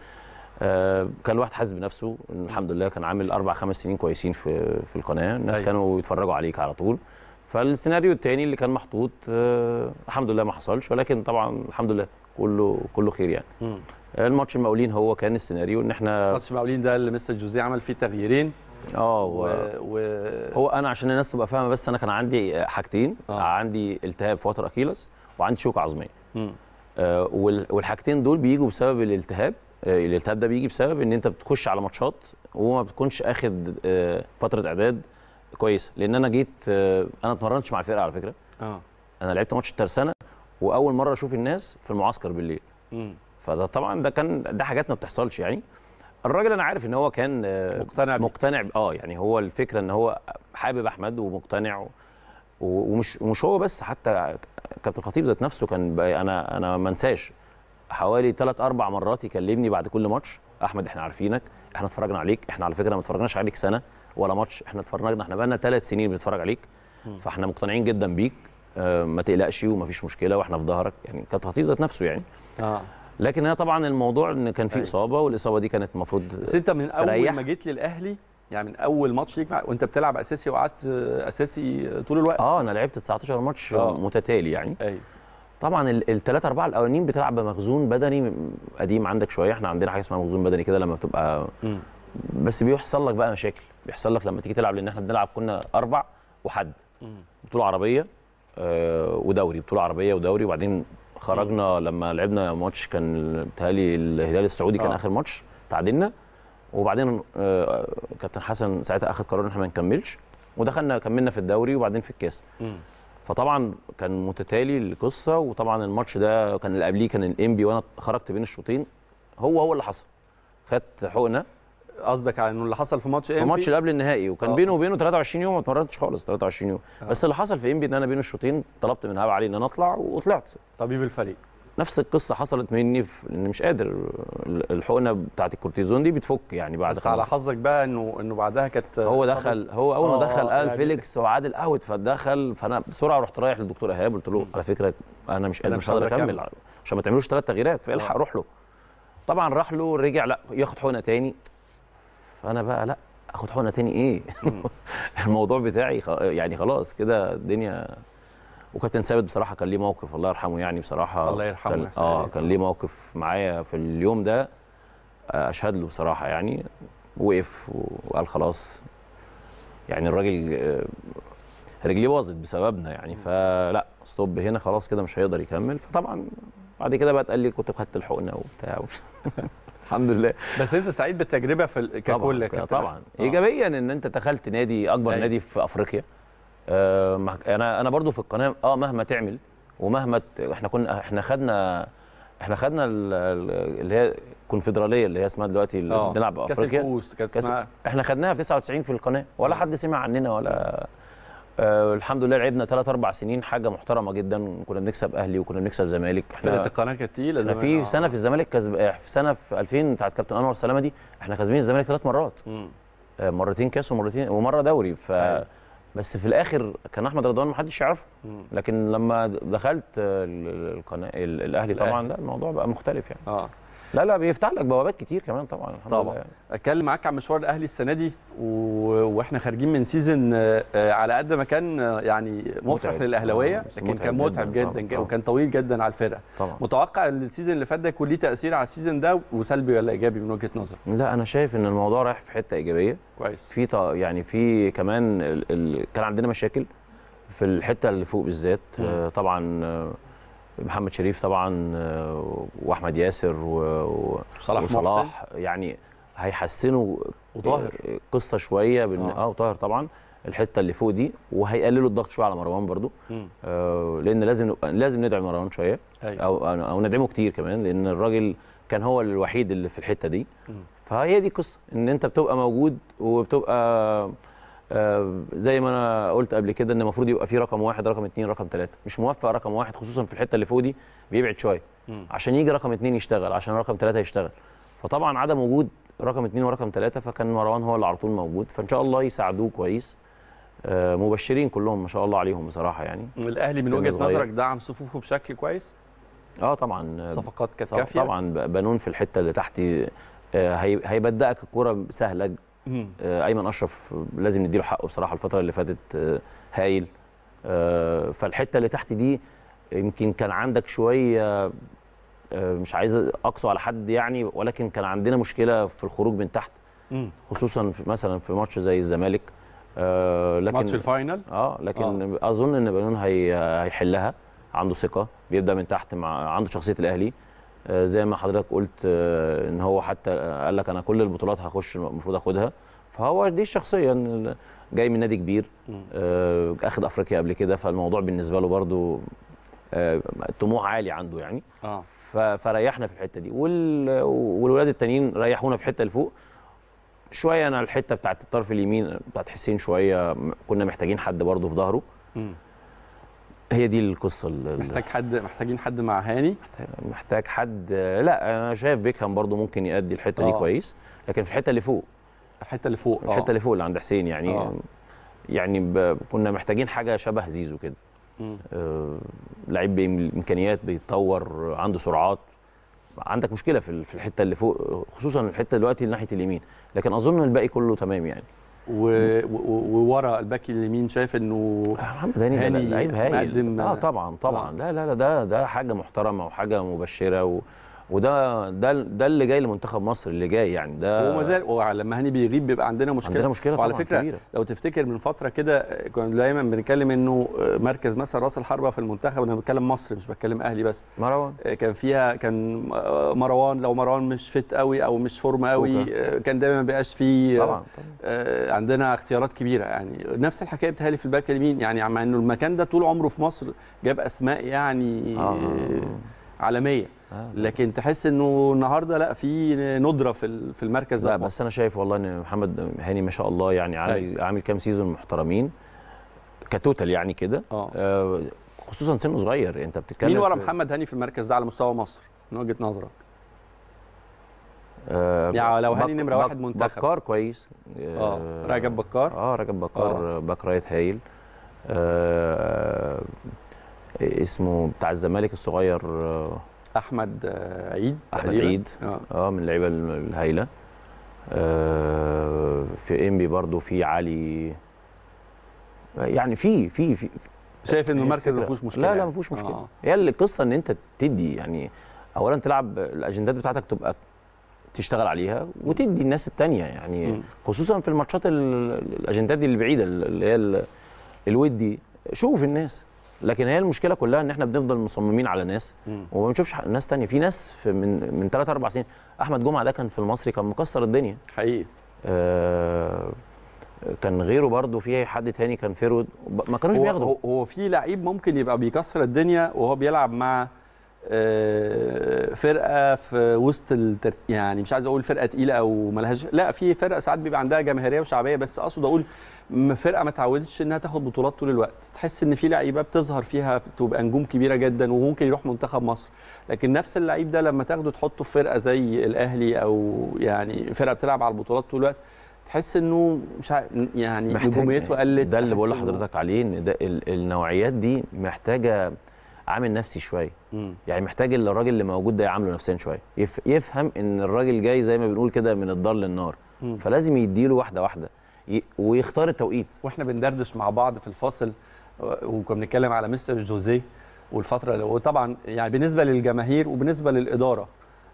[SPEAKER 2] آه، كان الواحد حاسس بنفسه إن الحمد لله كان عامل اربع خمس سنين كويسين في في القناه الناس
[SPEAKER 1] أيوة.
[SPEAKER 2] كانوا يتفرجوا عليك على طول فالسيناريو الثاني اللي كان محطوط آه، الحمد لله ما حصلش ولكن طبعا الحمد لله كله كله خير يعني
[SPEAKER 1] مم.
[SPEAKER 2] الماتش المقاولين هو كان السيناريو ان احنا
[SPEAKER 1] ماتش المقاولين ده اللي مستر جوزيه عمل فيه تغييرين
[SPEAKER 2] اه
[SPEAKER 1] و...
[SPEAKER 2] و...
[SPEAKER 1] و...
[SPEAKER 2] هو انا عشان الناس تبقى فاهمه بس انا كان عندي حاجتين
[SPEAKER 1] آه.
[SPEAKER 2] آه. عندي التهاب في وتر اكيلس وعندي شوكه عظميه
[SPEAKER 1] مم.
[SPEAKER 2] آه، وال- والحاجتين دول بيجوا بسبب الالتهاب آه، الالتهاب ده بيجي بسبب ان انت بتخش على ماتشات وما بتكونش اخد آه، فتره اعداد كويسه لان انا جيت آه، انا اتمرنتش مع الفرقه على فكره
[SPEAKER 1] اه
[SPEAKER 2] انا لعبت ماتش الترسانه واول مره اشوف الناس في المعسكر بالليل
[SPEAKER 1] مم.
[SPEAKER 2] فده طبعا ده كان ده حاجات ما بتحصلش يعني الراجل انا عارف ان هو كان آه،
[SPEAKER 1] مقتنع بيه.
[SPEAKER 2] مقتنع ب- اه يعني هو الفكره ان هو حابب احمد ومقتنع و- ومش ومش هو بس حتى كابتن خطيب ذات نفسه كان بقى انا انا ما انساش حوالي ثلاث اربع مرات يكلمني بعد كل ماتش احمد احنا عارفينك احنا اتفرجنا عليك احنا على فكره ما اتفرجناش عليك سنه ولا ماتش احنا اتفرجنا احنا بقالنا ثلاث سنين بنتفرج عليك فاحنا مقتنعين جدا بيك آه، ما تقلقش ومفيش مشكله واحنا في ظهرك يعني كابتن خطيب ذات نفسه يعني
[SPEAKER 1] اه
[SPEAKER 2] لكن هي طبعا الموضوع ان كان في
[SPEAKER 1] أيوة.
[SPEAKER 2] اصابه والاصابه دي كانت المفروض
[SPEAKER 1] بس انت من اول
[SPEAKER 2] تريح.
[SPEAKER 1] ما جيت للاهلي يعني من اول ماتش ليك مع... وانت بتلعب اساسي وقعدت آه، اساسي طول الوقت
[SPEAKER 2] اه انا لعبت 19 ماتش
[SPEAKER 1] آه.
[SPEAKER 2] متتالي يعني
[SPEAKER 1] ايوه
[SPEAKER 2] طبعا الثلاثة أربعة الأولانيين بتلعب بمخزون بدني قديم عندك شوية احنا عندنا حاجة اسمها مخزون بدني كده لما بتبقى
[SPEAKER 1] مم.
[SPEAKER 2] بس بيحصل لك بقى مشاكل بيحصل لك لما تيجي تلعب لأن احنا بنلعب كنا أربع وحد
[SPEAKER 1] مم.
[SPEAKER 2] بطولة عربية آه ودوري بطولة عربية ودوري وبعدين خرجنا لما لعبنا ماتش كان بتهيألي الهلال السعودي كان
[SPEAKER 1] آه.
[SPEAKER 2] آخر ماتش تعادلنا وبعدين آه كابتن حسن ساعتها أخذ قرار إن احنا ما نكملش ودخلنا كملنا في الدوري وبعدين في الكاس
[SPEAKER 1] مم.
[SPEAKER 2] فطبعا كان متتالي القصه وطبعا الماتش ده كان اللي قبليه كان الانبي وانا خرجت بين الشوطين هو هو اللي حصل خدت حقنه
[SPEAKER 1] قصدك على انه اللي حصل في ماتش
[SPEAKER 2] في الماتش اللي قبل النهائي وكان
[SPEAKER 1] آه.
[SPEAKER 2] بينه وبينه 23 يوم ما اتمرنتش خالص 23 يوم
[SPEAKER 1] آه.
[SPEAKER 2] بس اللي حصل في انبي ان انا بين الشوطين طلبت من هاب علي ان انا اطلع وطلعت
[SPEAKER 1] طبيب الفريق
[SPEAKER 2] نفس القصه حصلت مني في ان مش قادر الحقنه بتاعت الكورتيزون دي بتفك يعني بعد
[SPEAKER 1] بس على
[SPEAKER 2] خلاص
[SPEAKER 1] حظك بقى انه انه بعدها كانت
[SPEAKER 2] هو
[SPEAKER 1] إصابة-
[SPEAKER 2] دخل هو اول ما
[SPEAKER 1] آه،
[SPEAKER 2] دخل قال
[SPEAKER 1] يعني-
[SPEAKER 2] فيليكس وعادل اوت فدخل فانا بسرعه رحت رايح للدكتور ايهاب قلت له على فكره انا مش
[SPEAKER 1] أنا
[SPEAKER 2] مش
[SPEAKER 1] مش
[SPEAKER 2] هقدر
[SPEAKER 1] هقدر
[SPEAKER 2] اكمل عشان ما تعملوش ثلاث تغييرات فالحق
[SPEAKER 1] آه.
[SPEAKER 2] روح له طبعا راح له رجع لا ياخد حقنه تاني فانا بقى لا اخد حقنه تاني ايه الموضوع بتاعي خ- يعني خلاص كده الدنيا وكابتن ثابت بصراحه كان ليه موقف الله يرحمه يعني بصراحه
[SPEAKER 1] الله يرحمه
[SPEAKER 2] كان
[SPEAKER 1] ويحسن
[SPEAKER 2] اه
[SPEAKER 1] إليه.
[SPEAKER 2] كان ليه موقف معايا في اليوم ده آه، اشهد له بصراحه يعني وقف وقال خلاص يعني الراجل آه، رجليه باظت بسببنا يعني فلا ستوب هنا خلاص كده مش هيقدر يكمل فطبعا بعد كده بقى اتقال لي كنت خدت الحقنه وبتاع الحمد لله
[SPEAKER 1] بس انت سعيد بالتجربه في ال- ككل
[SPEAKER 2] طبعا
[SPEAKER 1] يا كابتن
[SPEAKER 2] طبعا
[SPEAKER 1] أحمد.
[SPEAKER 2] ايجابيا ان انت دخلت نادي اكبر
[SPEAKER 1] أيوة.
[SPEAKER 2] نادي في افريقيا آه مع- انا انا برضو في القناه اه مهما تعمل ومهما ت- احنا كنا احنا خدنا احنا خدنا ال- ال- اللي هي الكونفدراليه اللي هي اسمها دلوقتي اللي
[SPEAKER 1] اه
[SPEAKER 2] بنلعب
[SPEAKER 1] كاس
[SPEAKER 2] افريقيا
[SPEAKER 1] الكؤوس كانت
[SPEAKER 2] كاس
[SPEAKER 1] اسمها
[SPEAKER 2] احنا خدناها في 99 في القناه ولا
[SPEAKER 1] آه.
[SPEAKER 2] حد سمع عننا ولا آه الحمد لله لعبنا 3 4 سنين حاجه محترمه جدا كنا بنكسب اهلي وكنا بنكسب زمالك
[SPEAKER 1] فرقه
[SPEAKER 2] احنا
[SPEAKER 1] القناه كانت تقيله
[SPEAKER 2] احنا
[SPEAKER 1] زمان.
[SPEAKER 2] في
[SPEAKER 1] آه.
[SPEAKER 2] سنه في الزمالك كسب آه، في سنه في 2000 بتاعت كابتن انور سلامه دي احنا كاسبين الزمالك ثلاث مرات
[SPEAKER 1] مم.
[SPEAKER 2] آه، مرتين كاس ومرتين ومره دوري ف
[SPEAKER 1] أيوة.
[SPEAKER 2] بس في الاخر كان احمد رضوان ما حدش يعرفه
[SPEAKER 1] مم.
[SPEAKER 2] لكن لما دخلت آه، ال- القناه ال- الاهلي طبعا لا الموضوع بقى مختلف يعني
[SPEAKER 1] اه
[SPEAKER 2] لا لا بيفتح لك بوابات كتير كمان طبعا الحمد
[SPEAKER 1] طبعاً.
[SPEAKER 2] لله يعني.
[SPEAKER 1] اتكلم معاك عن مشوار الاهلي السنه دي و... واحنا خارجين من سيزون آه، آه، على قد ما كان آه، يعني مفرح
[SPEAKER 2] متعب.
[SPEAKER 1] للاهلاويه
[SPEAKER 2] آه، بس
[SPEAKER 1] لكن كان
[SPEAKER 2] متعب
[SPEAKER 1] متعب
[SPEAKER 2] جداً
[SPEAKER 1] جدا,
[SPEAKER 2] طبعاً.
[SPEAKER 1] جدا
[SPEAKER 2] طبعاً.
[SPEAKER 1] وكان طويل جدا على الفرقه
[SPEAKER 2] طبعا
[SPEAKER 1] متوقع ان السيزون اللي فات ده يكون ليه تاثير على السيزون ده وسلبي ولا ايجابي من وجهه نظرك
[SPEAKER 2] لا انا شايف ان الموضوع رايح في حته ايجابيه
[SPEAKER 1] كويس
[SPEAKER 2] في ط- يعني في كمان ال... ال... كان عندنا مشاكل في الحته اللي فوق بالذات
[SPEAKER 1] مم.
[SPEAKER 2] آه، طبعا آه، محمد شريف طبعا آه، واحمد ياسر و... و...
[SPEAKER 1] صلاح محسن
[SPEAKER 2] وصلاح يعني هيحسنوا
[SPEAKER 1] وطاهر.
[SPEAKER 2] قصه شويه بن...
[SPEAKER 1] آه.
[SPEAKER 2] اه وطاهر طبعا الحته اللي فوق دي وهيقللوا الضغط شويه على مروان برضو
[SPEAKER 1] مم.
[SPEAKER 2] آه لان لازم لازم ندعم مروان شويه
[SPEAKER 1] أيوة.
[SPEAKER 2] او او ندعمه كتير كمان لان الراجل كان هو الوحيد اللي في الحته دي
[SPEAKER 1] مم.
[SPEAKER 2] فهي دي قصه ان انت بتبقى موجود وبتبقى آه، زي ما انا قلت قبل كده ان المفروض يبقى في رقم واحد رقم اثنين رقم ثلاثه مش موفق رقم واحد خصوصا في الحته اللي فوق دي بيبعد شويه
[SPEAKER 1] مم.
[SPEAKER 2] عشان يجي رقم اثنين يشتغل عشان رقم ثلاثه يشتغل فطبعا عدم وجود رقم اثنين ورقم ثلاثه فكان مروان هو اللي على طول موجود فان شاء الله يساعدوه كويس آه، مبشرين كلهم ما شاء الله عليهم بصراحه يعني
[SPEAKER 1] الاهلي من
[SPEAKER 2] سن
[SPEAKER 1] وجهه
[SPEAKER 2] صغير.
[SPEAKER 1] نظرك دعم صفوفه بشكل كويس
[SPEAKER 2] اه طبعا آه،
[SPEAKER 1] صفقات كانت
[SPEAKER 2] ص-
[SPEAKER 1] كافيه
[SPEAKER 2] طبعا ب- بنون في الحته اللي تحت آه، هي- هيبدأك الكوره سهله
[SPEAKER 1] مم.
[SPEAKER 2] آه، ايمن اشرف لازم نديله حقه بصراحه الفتره اللي فاتت آه، هايل آه، فالحته اللي تحت دي يمكن كان عندك شويه آه، مش عايز اقصى على حد يعني ولكن كان عندنا مشكله في الخروج من تحت
[SPEAKER 1] مم.
[SPEAKER 2] خصوصا في مثلا في ماتش زي الزمالك آه، لكن
[SPEAKER 1] ماتش الفاينل
[SPEAKER 2] اه لكن آه. اظن ان بنون هي هيحلها عنده ثقه بيبدا من تحت مع عنده شخصيه الاهلي آه زي ما حضرتك قلت آه ان هو حتى آه قال لك انا كل البطولات هخش المفروض اخدها فهو دي الشخصيه إن جاي من نادي كبير
[SPEAKER 1] مم.
[SPEAKER 2] آه اخد افريقيا قبل كده فالموضوع بالنسبه له برضو آه طموح عالي عنده يعني
[SPEAKER 1] اه
[SPEAKER 2] ف- فريحنا في الحته دي وال... والولاد التانيين ريحونا في الحته اللي فوق شويه انا الحته بتاعت الطرف اليمين بتاعت حسين شويه م- كنا محتاجين حد برضه في ظهره
[SPEAKER 1] مم.
[SPEAKER 2] هي دي القصه ال-
[SPEAKER 1] محتاج حد محتاجين حد مع هاني
[SPEAKER 2] محتاج حد لا انا شايف بيكهام برضو ممكن يأدي الحته دي
[SPEAKER 1] آه.
[SPEAKER 2] كويس لكن في الحته اللي فوق
[SPEAKER 1] الحته اللي فوق
[SPEAKER 2] الحته اللي فوق اللي عند حسين يعني
[SPEAKER 1] آه.
[SPEAKER 2] يعني ب... كنا محتاجين حاجه شبه زيزو كده
[SPEAKER 1] مم.
[SPEAKER 2] آه... لعيب بامكانيات بيتطور عنده سرعات عندك مشكله في ال- في الحته اللي فوق خصوصا الحته دلوقتي ناحيه اليمين لكن اظن الباقي كله تمام يعني
[SPEAKER 1] و- و- وورا الباك اليمين شايف انه
[SPEAKER 2] محمد هاني ده
[SPEAKER 1] هاني
[SPEAKER 2] لعيب هايل
[SPEAKER 1] مقدم-
[SPEAKER 2] اه طبعا طبعا
[SPEAKER 1] آه.
[SPEAKER 2] لا لا لا ده ده حاجه محترمه وحاجه مبشره و... وده ده ده اللي جاي لمنتخب مصر اللي جاي يعني ده
[SPEAKER 1] هو ما زال ولما هاني بيغيب بيبقى عندنا مشكله
[SPEAKER 2] عندنا مشكله
[SPEAKER 1] وعلى
[SPEAKER 2] طبعا
[SPEAKER 1] فكره
[SPEAKER 2] كبيرة.
[SPEAKER 1] لو تفتكر من فتره كده كنا دايما بنتكلم انه مركز مثلا راس الحربه في المنتخب انا بتكلم مصر مش بتكلم اهلي بس
[SPEAKER 2] مروان
[SPEAKER 1] كان فيها كان مروان لو مروان مش فت قوي او مش فورمه قوي كان دايما ما بيبقاش فيه
[SPEAKER 2] طبعا طبعا
[SPEAKER 1] آه، عندنا اختيارات كبيره يعني نفس الحكايه بتهيألي في الباك اليمين يعني مع انه المكان ده طول عمره في مصر جاب اسماء يعني
[SPEAKER 2] آه.
[SPEAKER 1] عالميه
[SPEAKER 2] آه.
[SPEAKER 1] لكن تحس انه النهارده لا في ندره في ال- في المركز ده
[SPEAKER 2] لا
[SPEAKER 1] في
[SPEAKER 2] بس انا شايف والله ان محمد هاني ما شاء الله يعني عامل
[SPEAKER 1] أيوة.
[SPEAKER 2] عامل كام سيزون محترمين كتوتال يعني كده
[SPEAKER 1] آه.
[SPEAKER 2] آه، خصوصا سنه صغير انت بتتكلم
[SPEAKER 1] مين ورا
[SPEAKER 2] في-
[SPEAKER 1] محمد هاني في المركز ده على مستوى مصر من وجهه نظرك
[SPEAKER 2] آه
[SPEAKER 1] يعني لو هاني
[SPEAKER 2] بك-
[SPEAKER 1] نمرة
[SPEAKER 2] بك-
[SPEAKER 1] واحد منتخب.
[SPEAKER 2] بكار كويس
[SPEAKER 1] اه رجب بكار
[SPEAKER 2] اه رجب بكار باك رايت هايل آه اسمه بتاع الزمالك الصغير آه
[SPEAKER 1] احمد آه، عيد
[SPEAKER 2] احمد
[SPEAKER 1] تقريباً.
[SPEAKER 2] عيد
[SPEAKER 1] اه
[SPEAKER 2] اه من اللعيبه الهايله آه في انبي برضو في علي يعني في في في
[SPEAKER 1] شايف انه
[SPEAKER 2] هي
[SPEAKER 1] المركز ما
[SPEAKER 2] الفكرة.
[SPEAKER 1] فيهوش مشكله
[SPEAKER 2] لا لا
[SPEAKER 1] يعني.
[SPEAKER 2] ما فيهوش مشكله
[SPEAKER 1] آه.
[SPEAKER 2] هي القصه ان انت تدي يعني اولا تلعب الاجندات بتاعتك تبقى تشتغل عليها وتدي الناس التانية يعني
[SPEAKER 1] مم.
[SPEAKER 2] خصوصا في الماتشات ال- الاجندات دي البعيده اللي هي ال- الودي شوف الناس لكن هي المشكله كلها ان احنا بنفضل مصممين على ناس
[SPEAKER 1] مم.
[SPEAKER 2] وما بنشوفش ح- ناس تانية في ناس في من من 3 4 سنين احمد جمعه ده كان في المصري كان مكسر الدنيا
[SPEAKER 1] حقيقي
[SPEAKER 2] آه كان غيره برضو في حد تاني كان فيرود ما كانوش
[SPEAKER 1] هو,
[SPEAKER 2] بياخدوا
[SPEAKER 1] هو- هو في لعيب ممكن يبقى بيكسر الدنيا وهو بيلعب مع آه، فرقه في وسط التر... يعني مش عايز اقول فرقه تقيله او ملهاش لا في فرقه ساعات بيبقى عندها جماهيريه وشعبيه بس اقصد اقول م- فرقه ما اتعودتش انها تاخد بطولات طول الوقت تحس ان في لعيبه بتظهر فيها بتبقى نجوم كبيره جدا وممكن يروح منتخب مصر لكن نفس اللعيب ده لما تاخده تحطه في فرقه زي الاهلي او يعني فرقه بتلعب على البطولات طول الوقت تحس انه مش عارف يعني
[SPEAKER 2] محتاج-
[SPEAKER 1] نجوميته قلت
[SPEAKER 2] ده اللي بقول
[SPEAKER 1] تحس إنه-
[SPEAKER 2] لحضرتك عليه ان ده ال- النوعيات دي محتاجه عامل نفسي شويه
[SPEAKER 1] مم.
[SPEAKER 2] يعني محتاج ال- الراجل اللي موجود ده يعامله نفسيا شويه يف يفهم ان الراجل جاي زي ما بنقول كده من الدار للنار
[SPEAKER 1] مم.
[SPEAKER 2] فلازم يديله واحده واحده ي- ويختار التوقيت
[SPEAKER 1] واحنا بندردش مع بعض في الفاصل و- وكنا بنتكلم على مستر جوزيه والفتره اللي وطبعا يعني بالنسبه للجماهير وبالنسبه للاداره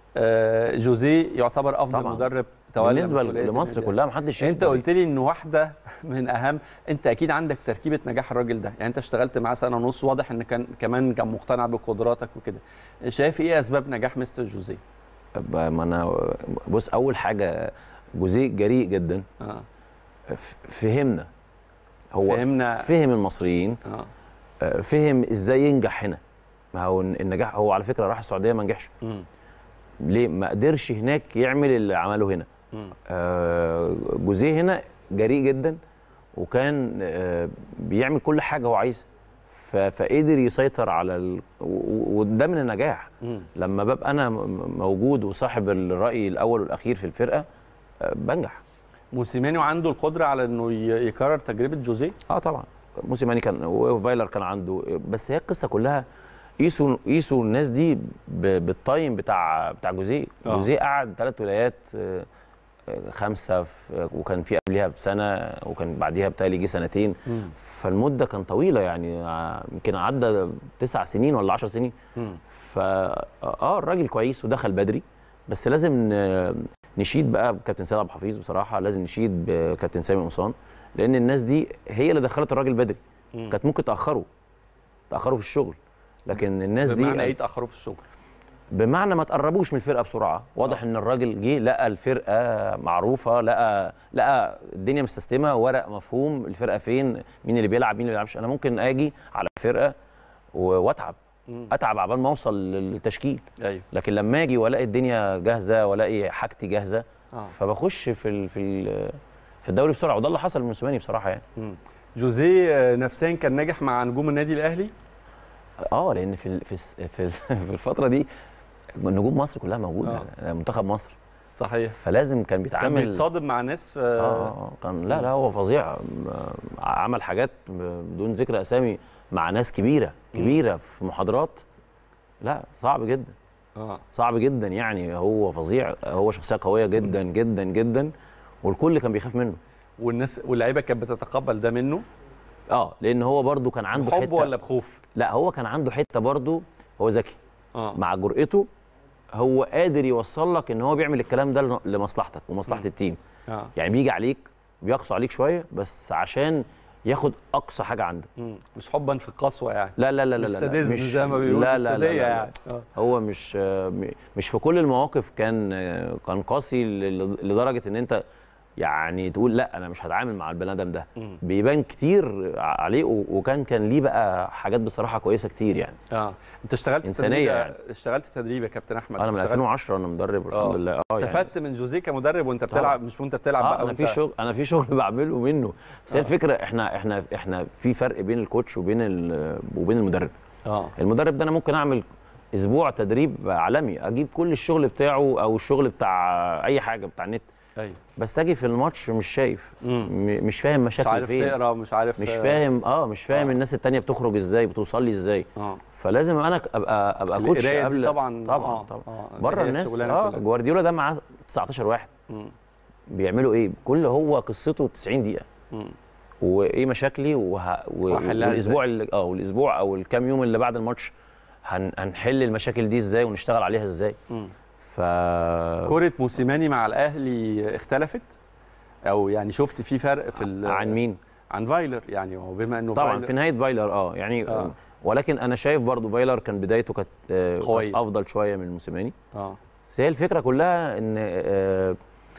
[SPEAKER 1] آه، جوزيه يعتبر افضل
[SPEAKER 2] طبعاً.
[SPEAKER 1] مدرب تولى
[SPEAKER 2] بالنسبه
[SPEAKER 1] مسؤولية
[SPEAKER 2] لمصر
[SPEAKER 1] النادي
[SPEAKER 2] كلها محدش
[SPEAKER 1] انت
[SPEAKER 2] يقدر-
[SPEAKER 1] قلت لي ان واحده من اهم انت اكيد عندك تركيبه نجاح الراجل ده يعني انت اشتغلت معاه سنه ونص واضح ان كان كمان كان مقتنع بقدراتك وكده شايف ايه اسباب نجاح مستر جوزيه
[SPEAKER 2] ب- ما انا بص اول حاجه جوزيه جريء جدا
[SPEAKER 1] اه
[SPEAKER 2] ف- فهمنا هو
[SPEAKER 1] فهمنا
[SPEAKER 2] فهم المصريين
[SPEAKER 1] اه
[SPEAKER 2] آه، فهم ازاي ينجح هنا ما هو النجاح هو على فكره راح السعوديه ما نجحش
[SPEAKER 1] مم.
[SPEAKER 2] ليه ما قدرش هناك يعمل اللي عمله هنا
[SPEAKER 1] مم.
[SPEAKER 2] آه، جوزيه هنا جريء جدا وكان آه، بيعمل كل حاجه هو عايزها ف- فقدر يسيطر على ال... و- و- وده من النجاح
[SPEAKER 1] مم.
[SPEAKER 2] لما ببقى انا م- موجود وصاحب الراي الاول والاخير في الفرقه آه، بنجح
[SPEAKER 1] موسيماني عنده القدره على انه ي- يكرر تجربه جوزيه
[SPEAKER 2] اه طبعا موسيماني كان وفايلر كان عنده بس هي القصه كلها قيسوا قيسوا الناس دي ب- بالتايم بتاع بتاع جوزيه
[SPEAKER 1] آه.
[SPEAKER 2] جوزيه قعد ثلاث ولايات آه، آه، خمسه في- وكان في قبلها بسنه وكان بعديها بتالي جه سنتين
[SPEAKER 1] مم.
[SPEAKER 2] فالمده كان طويله يعني آه، يمكن عدى تسع سنين ولا عشر سنين
[SPEAKER 1] مم.
[SPEAKER 2] فا اه الراجل كويس ودخل بدري بس لازم ن- نشيد بقى بكابتن سيد عبد الحفيظ بصراحه لازم نشيد بكابتن سامي قمصان لان الناس دي هي اللي دخلت الراجل بدري
[SPEAKER 1] مم.
[SPEAKER 2] كانت ممكن تاخره تاخره في الشغل لكن الناس دي
[SPEAKER 1] بمعنى ايه تاخروا في الشغل
[SPEAKER 2] بمعنى ما تقربوش من الفرقه بسرعه واضح ان الراجل جه لقى الفرقه معروفه لقى لقى الدنيا مستسلمه ورق مفهوم الفرقه فين مين اللي بيلعب مين اللي ما بيلعبش انا ممكن اجي على فرقه و- واتعب
[SPEAKER 1] مم.
[SPEAKER 2] اتعب عبال ما اوصل للتشكيل
[SPEAKER 1] ايوه
[SPEAKER 2] لكن لما اجي والاقي الدنيا جاهزه والاقي حاجتي جاهزه
[SPEAKER 1] اه
[SPEAKER 2] فبخش في ال في ال في الدوري بسرعه وده اللي حصل من موسيماني بصراحه يعني
[SPEAKER 1] مم. جوزيه آه، نفسيا كان ناجح مع نجوم النادي الاهلي
[SPEAKER 2] اه لان في ال- في الس- في ال- في الفتره دي نجوم مصر كلها موجوده منتخب مصر
[SPEAKER 1] صحيح
[SPEAKER 2] فلازم كان
[SPEAKER 1] كان
[SPEAKER 2] بيتعامل
[SPEAKER 1] بيتصادم مع ناس في
[SPEAKER 2] اه آه، كان لا لا هو فظيع م- عمل حاجات بدون ذكر اسامي مع ناس كبيره كبيره في محاضرات لا صعب جدا
[SPEAKER 1] اه
[SPEAKER 2] صعب جدا يعني هو فظيع هو شخصيه قويه جدا جدا جدا والكل كان بيخاف منه
[SPEAKER 1] والناس واللعيبه كانت بتتقبل ده منه
[SPEAKER 2] اه لان هو برضو كان عنده
[SPEAKER 1] بحب
[SPEAKER 2] حته
[SPEAKER 1] ولا بخوف
[SPEAKER 2] لا هو كان عنده حته برضو هو ذكي
[SPEAKER 1] اه
[SPEAKER 2] مع جرأته هو قادر يوصل لك ان هو بيعمل الكلام ده لمصلحتك ومصلحه التيم
[SPEAKER 1] اه
[SPEAKER 2] يعني بيجي عليك بيقسو عليك شويه بس عشان ياخد اقصى حاجه عندك
[SPEAKER 1] مم. مش حبا في القسوه يعني
[SPEAKER 2] لا لا لا لا
[SPEAKER 1] مش
[SPEAKER 2] لا
[SPEAKER 1] ساديزم
[SPEAKER 2] مش
[SPEAKER 1] زي ما بيقولوا
[SPEAKER 2] لا لا لا,
[SPEAKER 1] السادية
[SPEAKER 2] لا, لا
[SPEAKER 1] يعني آه.
[SPEAKER 2] هو مش م- مش في كل المواقف كان كان قاسي ل- لدرجه ان انت يعني تقول لا انا مش هتعامل مع البني ادم ده
[SPEAKER 1] مم.
[SPEAKER 2] بيبان كتير عليه و- وكان كان ليه بقى حاجات بصراحه كويسه كتير يعني
[SPEAKER 1] اه انت اشتغلت
[SPEAKER 2] إنسانية
[SPEAKER 1] تدريب
[SPEAKER 2] يعني.
[SPEAKER 1] اشتغلت تدريب يا كابتن احمد
[SPEAKER 2] انا من
[SPEAKER 1] اشتغلت-
[SPEAKER 2] 2010 انا مدرب
[SPEAKER 1] آه.
[SPEAKER 2] الحمد لله اه يعني
[SPEAKER 1] استفدت من جوزيه كمدرب وانت
[SPEAKER 2] طبعاً.
[SPEAKER 1] بتلعب مش وانت بتلعب
[SPEAKER 2] اه
[SPEAKER 1] بقى
[SPEAKER 2] انا
[SPEAKER 1] وانت
[SPEAKER 2] في شغل انا في شغل بعمله منه بس هي الفكره احنا احنا احنا في فرق بين الكوتش وبين ال- وبين المدرب
[SPEAKER 1] اه
[SPEAKER 2] المدرب ده انا ممكن اعمل اسبوع تدريب عالمي اجيب كل الشغل بتاعه او الشغل بتاع اي حاجه بتاع النت
[SPEAKER 1] ايوه
[SPEAKER 2] بس اجي في الماتش مش شايف
[SPEAKER 1] مم.
[SPEAKER 2] م- مش فاهم
[SPEAKER 1] مش
[SPEAKER 2] مشاكل
[SPEAKER 1] عارف
[SPEAKER 2] فين
[SPEAKER 1] تقرا مش عارف
[SPEAKER 2] مش
[SPEAKER 1] آه،
[SPEAKER 2] فاهم اه مش فاهم
[SPEAKER 1] آه.
[SPEAKER 2] الناس التانية بتخرج ازاي بتوصل لي ازاي
[SPEAKER 1] اه
[SPEAKER 2] فلازم انا ابقى ابقى كوتش
[SPEAKER 1] القراية دي
[SPEAKER 2] قبل
[SPEAKER 1] طبعا
[SPEAKER 2] طبعا
[SPEAKER 1] آه،
[SPEAKER 2] طبعا
[SPEAKER 1] آه،
[SPEAKER 2] بره
[SPEAKER 1] هي
[SPEAKER 2] الناس
[SPEAKER 1] الشغلانة
[SPEAKER 2] اه
[SPEAKER 1] كلها.
[SPEAKER 2] جوارديولا ده معاه 19 واحد
[SPEAKER 1] مم.
[SPEAKER 2] بيعملوا ايه كل هو قصته 90 دقيقه
[SPEAKER 1] مم.
[SPEAKER 2] وايه مشاكلي وه... و...
[SPEAKER 1] وهحلها
[SPEAKER 2] والاسبوع اللي اه والاسبوع او الكام يوم اللي بعد الماتش هن... هنحل المشاكل دي ازاي ونشتغل عليها ازاي
[SPEAKER 1] مم.
[SPEAKER 2] ف
[SPEAKER 1] كرة موسيماني مع الاهلي اختلفت او يعني شفت في فرق في ال-
[SPEAKER 2] عن مين
[SPEAKER 1] عن فايلر يعني هو بما انه
[SPEAKER 2] طبعا
[SPEAKER 1] فايلر
[SPEAKER 2] في نهايه فايلر اه يعني
[SPEAKER 1] آه.
[SPEAKER 2] آه. ولكن انا شايف برضو فايلر كان بدايته كانت آه،
[SPEAKER 1] قوية.
[SPEAKER 2] كانت افضل شويه من موسيماني
[SPEAKER 1] اه
[SPEAKER 2] بس هي الفكره كلها ان آه،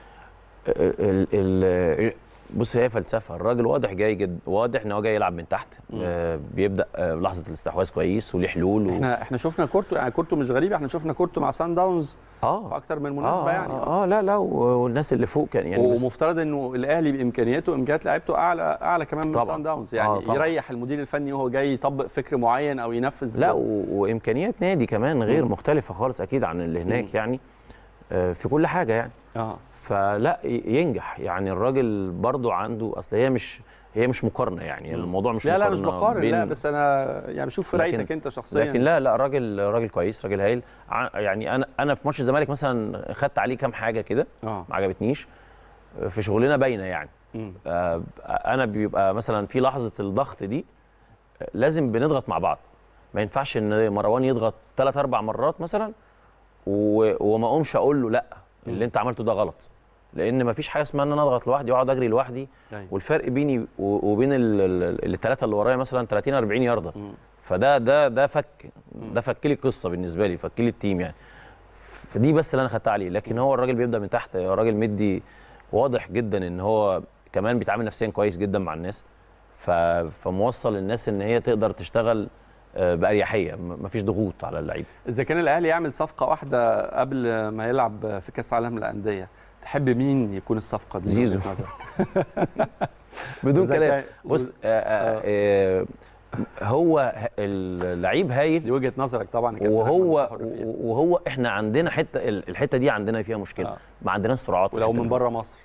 [SPEAKER 2] ال ال بص هي فلسفه الراجل واضح جاي جد واضح ان هو جاي يلعب من تحت آه بيبدا آه لحظه الاستحواذ كويس وليه حلول و...
[SPEAKER 1] احنا احنا شفنا كورتو يعني كورتو مش غريب احنا شفنا كورتو مع سان داونز في
[SPEAKER 2] اه
[SPEAKER 1] اكتر من مناسبه
[SPEAKER 2] آه,
[SPEAKER 1] يعني
[SPEAKER 2] اه, اه لا لا و- والناس اللي فوق كان يعني بس
[SPEAKER 1] ومفترض انه الاهلي بامكانياته امكانيات لعيبته اعلى اعلى كمان من
[SPEAKER 2] طبعاً.
[SPEAKER 1] سان داونز يعني
[SPEAKER 2] آه، طبعاً.
[SPEAKER 1] يريح المدير الفني وهو جاي يطبق فكر معين او ينفذ
[SPEAKER 2] لا و... وامكانيات نادي كمان غير
[SPEAKER 1] مم.
[SPEAKER 2] مختلفه خالص اكيد عن اللي هناك
[SPEAKER 1] مم.
[SPEAKER 2] يعني آه في كل حاجه يعني
[SPEAKER 1] اه
[SPEAKER 2] فلا ي- ينجح يعني الراجل برضو عنده اصل هي مش هي مش مقارنه يعني
[SPEAKER 1] مم.
[SPEAKER 2] الموضوع مش
[SPEAKER 1] لا لا
[SPEAKER 2] مقارنه
[SPEAKER 1] مش بقارن لا
[SPEAKER 2] بين-
[SPEAKER 1] بس انا يعني بشوف
[SPEAKER 2] لكن-
[SPEAKER 1] رايتك انت شخصيا
[SPEAKER 2] لكن لا لا راجل راجل كويس راجل هايل ع- يعني انا انا في ماتش الزمالك مثلا خدت عليه كام حاجه كده
[SPEAKER 1] اه
[SPEAKER 2] ما عجبتنيش في شغلنا باينه يعني
[SPEAKER 1] مم.
[SPEAKER 2] آه، انا بيبقى مثلا في لحظه الضغط دي آه، لازم بنضغط مع بعض ما ينفعش ان مروان يضغط ثلاث اربع مرات مثلا و- وما اقومش اقول له لا اللي انت عملته ده غلط لان ما فيش حاجه اسمها ان انا اضغط لوحدي واقعد اجري لوحدي
[SPEAKER 1] أيوة.
[SPEAKER 2] والفرق بيني و- وبين الثلاثه اللي ورايا مثلا 30 40 يارده
[SPEAKER 1] مم.
[SPEAKER 2] فده ده ده فك ده فك لي القصه بالنسبه لي فك لي التيم يعني فدي بس اللي انا خدتها عليه لكن هو الراجل بيبدا من تحت هو الراجل مدي واضح جدا ان هو كمان بيتعامل نفسيا كويس جدا مع الناس ف... فموصل الناس ان هي تقدر تشتغل آه، باريحيه م- مفيش ضغوط على اللعيب
[SPEAKER 1] اذا كان الاهلي يعمل صفقه واحده قبل ما يلعب في كاس العالم للانديه تحب مين يكون الصفقه دي من
[SPEAKER 2] زيزو.
[SPEAKER 1] وجهة نظرك؟
[SPEAKER 2] بدون
[SPEAKER 1] إذا
[SPEAKER 2] كلام
[SPEAKER 1] كان-
[SPEAKER 2] بص آه آه آه هو ه- اللعيب هايل
[SPEAKER 1] دي وجهه نظرك طبعا يا كابتن
[SPEAKER 2] وهو
[SPEAKER 1] أحمد، أنت حر فيها.
[SPEAKER 2] وهو احنا عندنا حته ال- الحته دي عندنا فيها مشكله
[SPEAKER 1] آه.
[SPEAKER 2] ما عندناش سرعات في
[SPEAKER 1] ولو
[SPEAKER 2] الحتة
[SPEAKER 1] من
[SPEAKER 2] دي.
[SPEAKER 1] بره مصر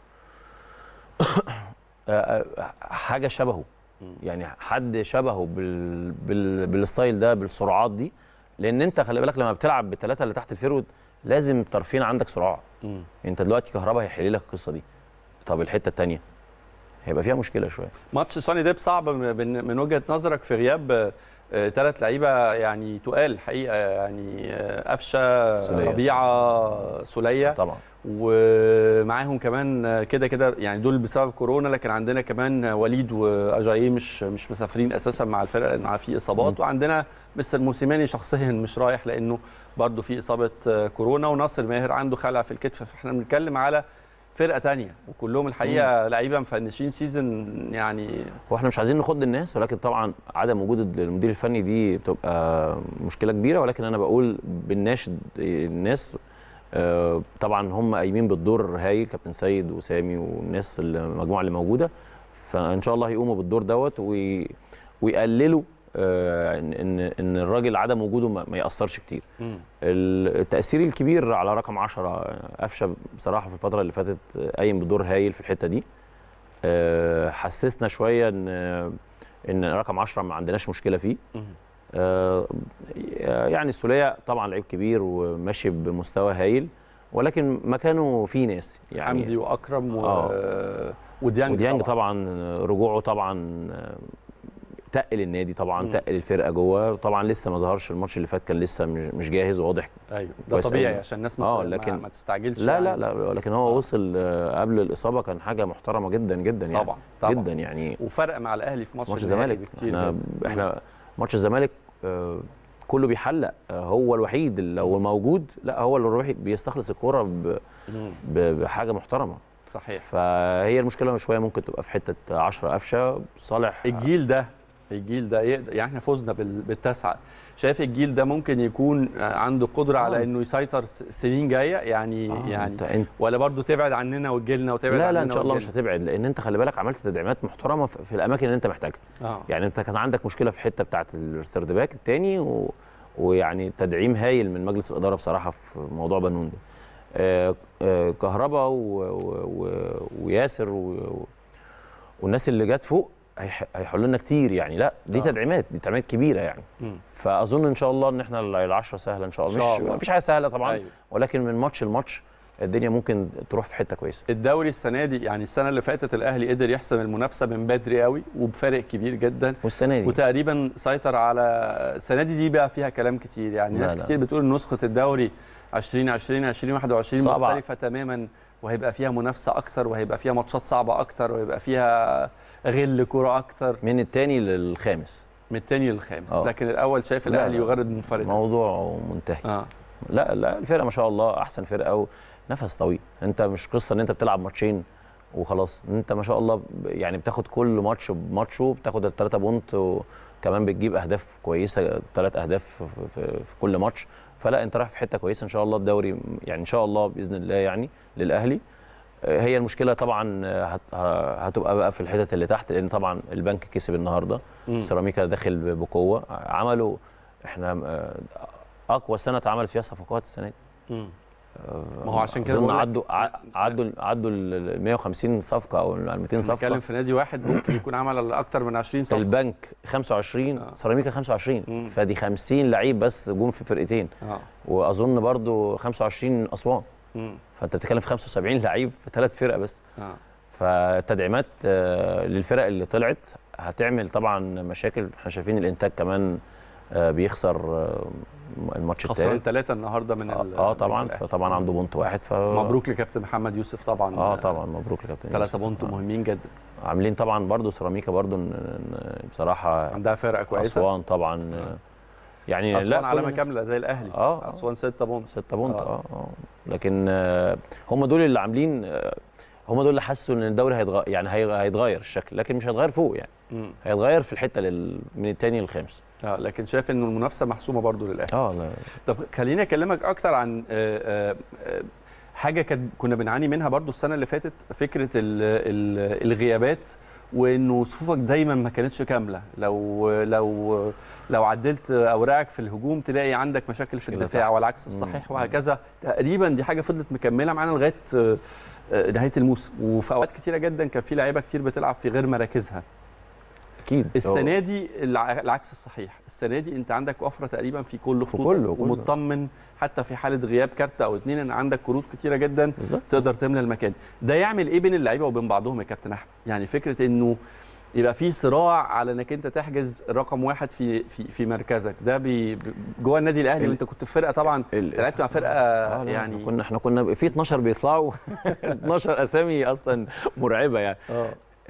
[SPEAKER 2] آه، آه، حاجه شبهه يعني حد شبهه بال... بال... بالستايل ده بالسرعات دي لان انت خلي بالك لما بتلعب بالثلاثه اللي تحت الفيرود لازم الطرفين عندك سرعه
[SPEAKER 1] مم.
[SPEAKER 2] انت دلوقتي كهربا هيحل لك القصه دي طب الحته الثانيه هيبقى فيها مشكله شويه
[SPEAKER 1] ماتش سوني ديب صعب من من وجهه نظرك في غياب ثلاث لعيبه يعني تقال حقيقه يعني آه، قفشه
[SPEAKER 2] سولية.
[SPEAKER 1] ربيعه سوليه
[SPEAKER 2] طبعا
[SPEAKER 1] ومعاهم كمان كده كده يعني دول بسبب كورونا لكن عندنا كمان وليد واجاييه مش مش مسافرين اساسا مع الفرقه لان في اصابات وعندنا مستر موسيماني شخصيا مش رايح لانه برضه في اصابه كورونا وناصر ماهر عنده خلع في الكتف فاحنا بنتكلم على فرقه تانية وكلهم الحقيقه لعيبه مفنشين سيزون يعني
[SPEAKER 2] واحنا مش عايزين نخض الناس ولكن طبعا عدم وجود المدير الفني دي بتبقى مشكله كبيره ولكن انا بقول بالناشد الناس آه، طبعا هم قايمين بالدور هايل كابتن سيد وسامي والناس المجموعه اللي موجوده فان شاء الله هيقوموا بالدور دوت وي- ويقللوا آه، ان ان ان الراجل عدم وجوده ما ما ياثرش كتير
[SPEAKER 1] مم.
[SPEAKER 2] التاثير الكبير على رقم 10 قفشه بصراحه في الفتره اللي فاتت قايم بدور هايل في الحته دي آه، حسسنا شويه ان ان رقم 10 ما عندناش مشكله فيه
[SPEAKER 1] مم.
[SPEAKER 2] آه، يعني السوليه طبعا لعيب كبير وماشي بمستوى هايل ولكن مكانه في ناس يعني
[SPEAKER 1] حمدي واكرم و...
[SPEAKER 2] آه.
[SPEAKER 1] وديانج,
[SPEAKER 2] وديانج طبعا رجوعه طبعا آه، تقل النادي طبعا
[SPEAKER 1] مم.
[SPEAKER 2] تقل الفرقه جوه طبعا لسه ما ظهرش الماتش اللي فات كان لسه مش مش جاهز وواضح
[SPEAKER 1] ايوه ده
[SPEAKER 2] كويس
[SPEAKER 1] طبيعي
[SPEAKER 2] أوي.
[SPEAKER 1] عشان الناس ما,
[SPEAKER 2] آه،
[SPEAKER 1] ما-
[SPEAKER 2] لكن-
[SPEAKER 1] ما تستعجلش
[SPEAKER 2] لا
[SPEAKER 1] يعني.
[SPEAKER 2] لا لا لكن هو وصل آه، قبل الاصابه كان حاجه محترمه جدا جدا يعني
[SPEAKER 1] طبعا طبعا
[SPEAKER 2] جدا يعني
[SPEAKER 1] وفرق مع الاهلي في ماتش,
[SPEAKER 2] ماتش
[SPEAKER 1] النهائي
[SPEAKER 2] الزمالك
[SPEAKER 1] بكتير
[SPEAKER 2] احنا
[SPEAKER 1] جداً.
[SPEAKER 2] احنا ماتش الزمالك آه، كله بيحلق آه، هو الوحيد اللي لو موجود لا هو اللي الوحيد بيستخلص الكوره ب-
[SPEAKER 1] مم.
[SPEAKER 2] ب- بحاجه محترمه
[SPEAKER 1] صحيح
[SPEAKER 2] فهي المشكله شويه ممكن تبقى في حته 10 قفشه صالح
[SPEAKER 1] الجيل ده الجيل ده يقدر يعني احنا فزنا بال- بالتسعه شايف الجيل ده ممكن يكون عنده قدره
[SPEAKER 2] آه.
[SPEAKER 1] على انه يسيطر س- سنين جايه يعني
[SPEAKER 2] آه،
[SPEAKER 1] يعني
[SPEAKER 2] انت انت
[SPEAKER 1] ولا برضو تبعد عننا وتجيلنا وتبعد
[SPEAKER 2] لا
[SPEAKER 1] عننا
[SPEAKER 2] لا ان شاء الله مش
[SPEAKER 1] وتجيلنا؟
[SPEAKER 2] هتبعد لان انت خلي بالك عملت تدعيمات محترمه في في الاماكن اللي انت محتاجها
[SPEAKER 1] اه
[SPEAKER 2] يعني انت كان عندك مشكله في الحته بتاعه السرد باك الثاني و... ويعني تدعيم هايل من مجلس الاداره بصراحه في موضوع بنون ده آه، آه، كهربا و... و... و... وياسر و... و... والناس اللي جت فوق هيح... هيحلوا لنا كتير يعني لا دي
[SPEAKER 1] آه.
[SPEAKER 2] تدعيمات دي تدعيمات كبيره يعني
[SPEAKER 1] مم.
[SPEAKER 2] فاظن ان شاء الله ان احنا العشرة سهله ان شاء الله
[SPEAKER 1] إن شاء
[SPEAKER 2] مش
[SPEAKER 1] الله.
[SPEAKER 2] مفيش حاجه سهله طبعا
[SPEAKER 1] أيوة.
[SPEAKER 2] ولكن من ماتش لماتش الدنيا ممكن تروح في حته كويسه
[SPEAKER 1] الدوري السنه دي يعني السنه اللي فاتت الاهلي قدر يحسم المنافسه من بدري قوي وبفارق كبير جدا
[SPEAKER 2] والسنه دي
[SPEAKER 1] وتقريبا سيطر على السنه دي دي بقى فيها كلام كتير يعني
[SPEAKER 2] لا،
[SPEAKER 1] ناس
[SPEAKER 2] لا.
[SPEAKER 1] كتير بتقول إن نسخه الدوري 2020 2021
[SPEAKER 2] صعبة.
[SPEAKER 1] مختلفه تماما وهيبقى فيها منافسه اكتر وهيبقى فيها ماتشات صعبه اكتر وهيبقى فيها غل كوره اكتر
[SPEAKER 2] من الثاني للخامس
[SPEAKER 1] من الثاني للخامس
[SPEAKER 2] آه.
[SPEAKER 1] لكن الاول شايف
[SPEAKER 2] لا،
[SPEAKER 1] الاهلي
[SPEAKER 2] لا.
[SPEAKER 1] يغرد منفردا
[SPEAKER 2] موضوع منتهي
[SPEAKER 1] اه
[SPEAKER 2] لا لا الفرقه ما شاء الله احسن فرقه ونفس طويل انت مش قصه ان انت بتلعب ماتشين وخلاص انت ما شاء الله ب- يعني بتاخد كل ماتش بماتشه بتاخد الثلاثه بونت وكمان بتجيب اهداف كويسه ثلاث اهداف في, في, في كل ماتش فلا انت رايح في حته كويسه ان شاء الله الدوري يعني ان شاء الله باذن الله يعني للاهلي آه، هي المشكله طبعا آه، هت- ه- هتبقى بقى في الحتت اللي تحت لان طبعا البنك كسب النهارده
[SPEAKER 1] مم.
[SPEAKER 2] سيراميكا داخل ب- بقوه عملوا احنا آه، اقوى سنه اتعمل فيها صفقات السنه دي
[SPEAKER 1] مم. ما هو عشان كده
[SPEAKER 2] اظن
[SPEAKER 1] بقول لك-
[SPEAKER 2] عدوا ع- عدوا عدوا ال 150 صفقه او ال 200
[SPEAKER 1] بنتكلم
[SPEAKER 2] صفقه
[SPEAKER 1] في نادي واحد ممكن يكون عمل اكتر من 20 صفقه
[SPEAKER 2] البنك 25
[SPEAKER 1] آه.
[SPEAKER 2] سيراميكا
[SPEAKER 1] مم.
[SPEAKER 2] 25 فدي 50 لعيب بس جم في فرقتين
[SPEAKER 1] اه
[SPEAKER 2] واظن برضو 25 اسوان
[SPEAKER 1] مم.
[SPEAKER 2] فانت بتتكلم في 75 لعيب في ثلاث فرق بس
[SPEAKER 1] اه
[SPEAKER 2] فالتدعيمات آه، للفرق اللي طلعت هتعمل طبعا مشاكل احنا شايفين الانتاج كمان آه، بيخسر آه، الماتش
[SPEAKER 1] خسران
[SPEAKER 2] الثالث
[SPEAKER 1] ثلاثه النهارده من ال-
[SPEAKER 2] اه
[SPEAKER 1] من
[SPEAKER 2] طبعا
[SPEAKER 1] الأهلي.
[SPEAKER 2] فطبعا عنده بونت واحد ف
[SPEAKER 1] مبروك لكابتن محمد يوسف طبعا
[SPEAKER 2] اه طبعا مبروك لكابتن
[SPEAKER 1] ثلاثه
[SPEAKER 2] يوسف.
[SPEAKER 1] بونت
[SPEAKER 2] آه.
[SPEAKER 1] مهمين جدا
[SPEAKER 2] عاملين طبعا برضو سيراميكا برضو إن- إن بصراحه
[SPEAKER 1] عندها فرقه كويسه
[SPEAKER 2] اسوان طبعا آه. يعني
[SPEAKER 1] اسوان
[SPEAKER 2] كل
[SPEAKER 1] علامه
[SPEAKER 2] الناس-
[SPEAKER 1] كامله زي الاهلي
[SPEAKER 2] اه
[SPEAKER 1] اسوان 6 بونت
[SPEAKER 2] 6 بونت
[SPEAKER 1] آه.
[SPEAKER 2] اه اه لكن آه، هم دول اللي عاملين آه، هم دول اللي حسوا ان الدوري هيتغير يعني هي- هيتغير الشكل لكن مش هيتغير فوق يعني
[SPEAKER 1] مم.
[SPEAKER 2] هيتغير في الحته لل... من الثاني للخامس
[SPEAKER 1] اه لكن شايف انه المنافسه محسومه برضو للاهلي
[SPEAKER 2] اه لا
[SPEAKER 1] طب خليني اكلمك اكتر عن آه، آه، آه، حاجه كانت كنا بنعاني منها برضو السنه اللي فاتت فكره ال ال الغيابات وانه صفوفك دايما ما كانتش كامله لو لو لو عدلت اوراقك في الهجوم تلاقي عندك مشاكل في
[SPEAKER 2] مشكلة
[SPEAKER 1] الدفاع
[SPEAKER 2] تحت.
[SPEAKER 1] والعكس
[SPEAKER 2] مم.
[SPEAKER 1] الصحيح وهكذا تقريبا دي حاجه فضلت مكمله معانا لغايه آه، آه، نهايه الموسم وفي اوقات كتيره جدا كان في لعيبه كتير بتلعب في غير مراكزها
[SPEAKER 2] اكيد
[SPEAKER 1] السنه دي الع- العكس الصحيح السنه دي انت عندك وفره تقريبا في كل خطوط
[SPEAKER 2] كله- كله.
[SPEAKER 1] ومطمن حتى في حاله غياب كارت او اتنين ان عندك كروت كتيره جدا
[SPEAKER 2] بالظبط
[SPEAKER 1] تقدر تملى المكان ده يعمل ايه بين اللعيبه وبين بعضهم يا كابتن احمد يعني فكره انه يبقى في صراع على انك انت تحجز رقم واحد في في في مركزك ده بي بي- جوه النادي الاهلي
[SPEAKER 2] ال-
[SPEAKER 1] وانت كنت في فرقه طبعا
[SPEAKER 2] ال-
[SPEAKER 1] لعبت مع فرقه
[SPEAKER 2] آه لا،
[SPEAKER 1] يعني
[SPEAKER 2] احنا كنا احنا كنا في 12 بيطلعوا 12 اسامي اصلا مرعبه يعني
[SPEAKER 1] اه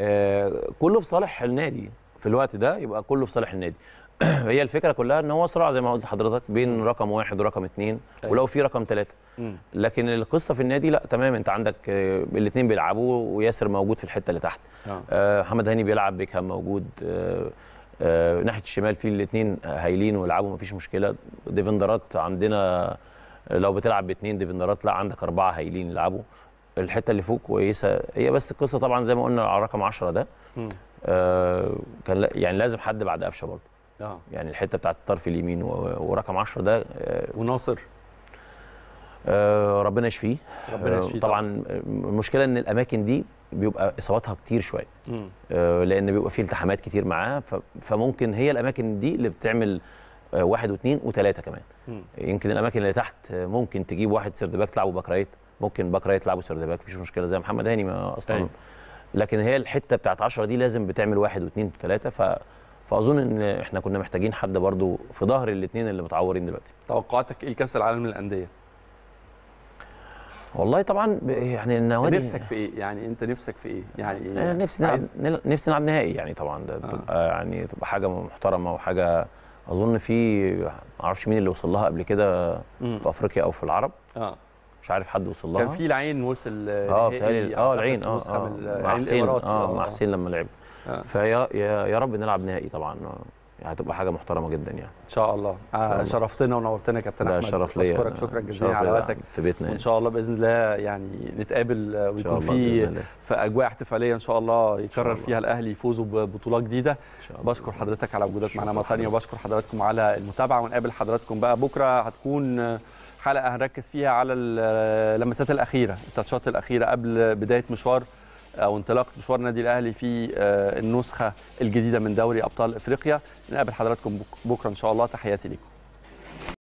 [SPEAKER 2] آه، كله في صالح النادي في الوقت ده يبقى كله في صالح النادي هي الفكره كلها ان هو صراع زي ما قلت لحضرتك بين رقم واحد ورقم اثنين
[SPEAKER 1] أيوة.
[SPEAKER 2] ولو في رقم ثلاثه
[SPEAKER 1] مم.
[SPEAKER 2] لكن القصه في النادي لا تمام انت عندك الاثنين بيلعبوا وياسر موجود في الحته اللي تحت
[SPEAKER 1] اه
[SPEAKER 2] آه، محمد هاني بيلعب بيكهام موجود آه، آه، ناحيه الشمال في الاثنين هايلين ويلعبوا مفيش مشكله ديفندرات عندنا لو بتلعب باثنين ديفندرات لا عندك اربعه هايلين يلعبوا الحته اللي فوق كويسه هي بس القصه طبعا زي ما قلنا على رقم 10 ده
[SPEAKER 1] مم.
[SPEAKER 2] آه، كان لا- يعني لازم حد بعد قفشه برضه
[SPEAKER 1] اه
[SPEAKER 2] يعني الحته بتاعت الطرف اليمين و- ورقم 10 ده آه،
[SPEAKER 1] وناصر
[SPEAKER 2] آه، ربنا يشفيه
[SPEAKER 1] ربنا
[SPEAKER 2] آه،
[SPEAKER 1] يشفيه
[SPEAKER 2] طبعا المشكله ان الاماكن دي بيبقى اصاباتها كتير شويه
[SPEAKER 1] مم.
[SPEAKER 2] آه، لان بيبقى فيه التحامات كتير معاه ف- فممكن هي الاماكن دي اللي بتعمل آه، واحد واثنين وثلاثه كمان
[SPEAKER 1] مم.
[SPEAKER 2] يمكن الاماكن اللي تحت آه، ممكن تجيب واحد سيرد باك تلعبه باك رايت ممكن باك رايت تلعبه سيرد باك مفيش مشكله زي محمد هاني ما اصلا
[SPEAKER 1] أيوة.
[SPEAKER 2] لكن هي الحته بتاعت 10 دي لازم بتعمل واحد واثنين وثلاثه ف فاظن ان احنا كنا محتاجين حد برضو في ظهر الاثنين اللي متعورين دلوقتي
[SPEAKER 1] توقعاتك ايه لكاس العالم للانديه
[SPEAKER 2] والله طبعا ب- يعني النوادي
[SPEAKER 1] نفسك في ايه يعني انت نفسك في ايه يعني
[SPEAKER 2] آه، نفسي نلعب
[SPEAKER 1] عايز-
[SPEAKER 2] نل- نفسي نلعب نهائي يعني طبعا ده
[SPEAKER 1] آه.
[SPEAKER 2] تبقى يعني تبقى حاجه محترمه وحاجه اظن في ما اعرفش مين اللي وصل لها قبل كده
[SPEAKER 1] مم.
[SPEAKER 2] في افريقيا او في العرب
[SPEAKER 1] اه
[SPEAKER 2] مش عارف حد وصل لها
[SPEAKER 1] كان في العين وصل
[SPEAKER 2] اه
[SPEAKER 1] نهائي
[SPEAKER 2] بتهيألي اه
[SPEAKER 1] أعتقد
[SPEAKER 2] العين
[SPEAKER 1] في
[SPEAKER 2] اه,
[SPEAKER 1] نسخة
[SPEAKER 2] آه
[SPEAKER 1] من
[SPEAKER 2] مع
[SPEAKER 1] العين
[SPEAKER 2] حسين
[SPEAKER 1] الإماراتي.
[SPEAKER 2] اه مع حسين لما لعب
[SPEAKER 1] آه.
[SPEAKER 2] فيا يا, يا رب نلعب نهائي طبعا آه، يعني هتبقى حاجه محترمه جدا يعني
[SPEAKER 1] ان شاء الله,
[SPEAKER 2] شاء
[SPEAKER 1] آه
[SPEAKER 2] الله.
[SPEAKER 1] شرفتنا ونورتنا يا كابتن
[SPEAKER 2] ده
[SPEAKER 1] احمد
[SPEAKER 2] شرف ليا
[SPEAKER 1] بشكرك
[SPEAKER 2] أنا-
[SPEAKER 1] شكرا
[SPEAKER 2] شرف
[SPEAKER 1] جزيلا على
[SPEAKER 2] ليا
[SPEAKER 1] وقتك
[SPEAKER 2] في بيتنا
[SPEAKER 1] وان
[SPEAKER 2] يعني.
[SPEAKER 1] شاء الله باذن الله يعني نتقابل آه،
[SPEAKER 2] إن شاء
[SPEAKER 1] ويكون
[SPEAKER 2] الله بإذن
[SPEAKER 1] في
[SPEAKER 2] الله.
[SPEAKER 1] في اجواء احتفاليه ان شاء الله يكرر
[SPEAKER 2] الله.
[SPEAKER 1] فيها الاهلي يفوزوا ببطوله جديده
[SPEAKER 2] إن شاء الله
[SPEAKER 1] بشكر
[SPEAKER 2] بإذن الله.
[SPEAKER 1] حضرتك على وجودك معنا
[SPEAKER 2] شكرا
[SPEAKER 1] مره ثانيه وبشكر حضراتكم على المتابعه ونقابل حضراتكم بقى بكره هتكون حلقه هنركز فيها على اللمسات الاخيره التاتشات الاخيره قبل بدايه مشوار او انطلاق مشوار النادي الاهلي في آه، النسخه الجديده من دوري ابطال افريقيا نقابل حضراتكم بك- بكره ان شاء الله تحياتي لكم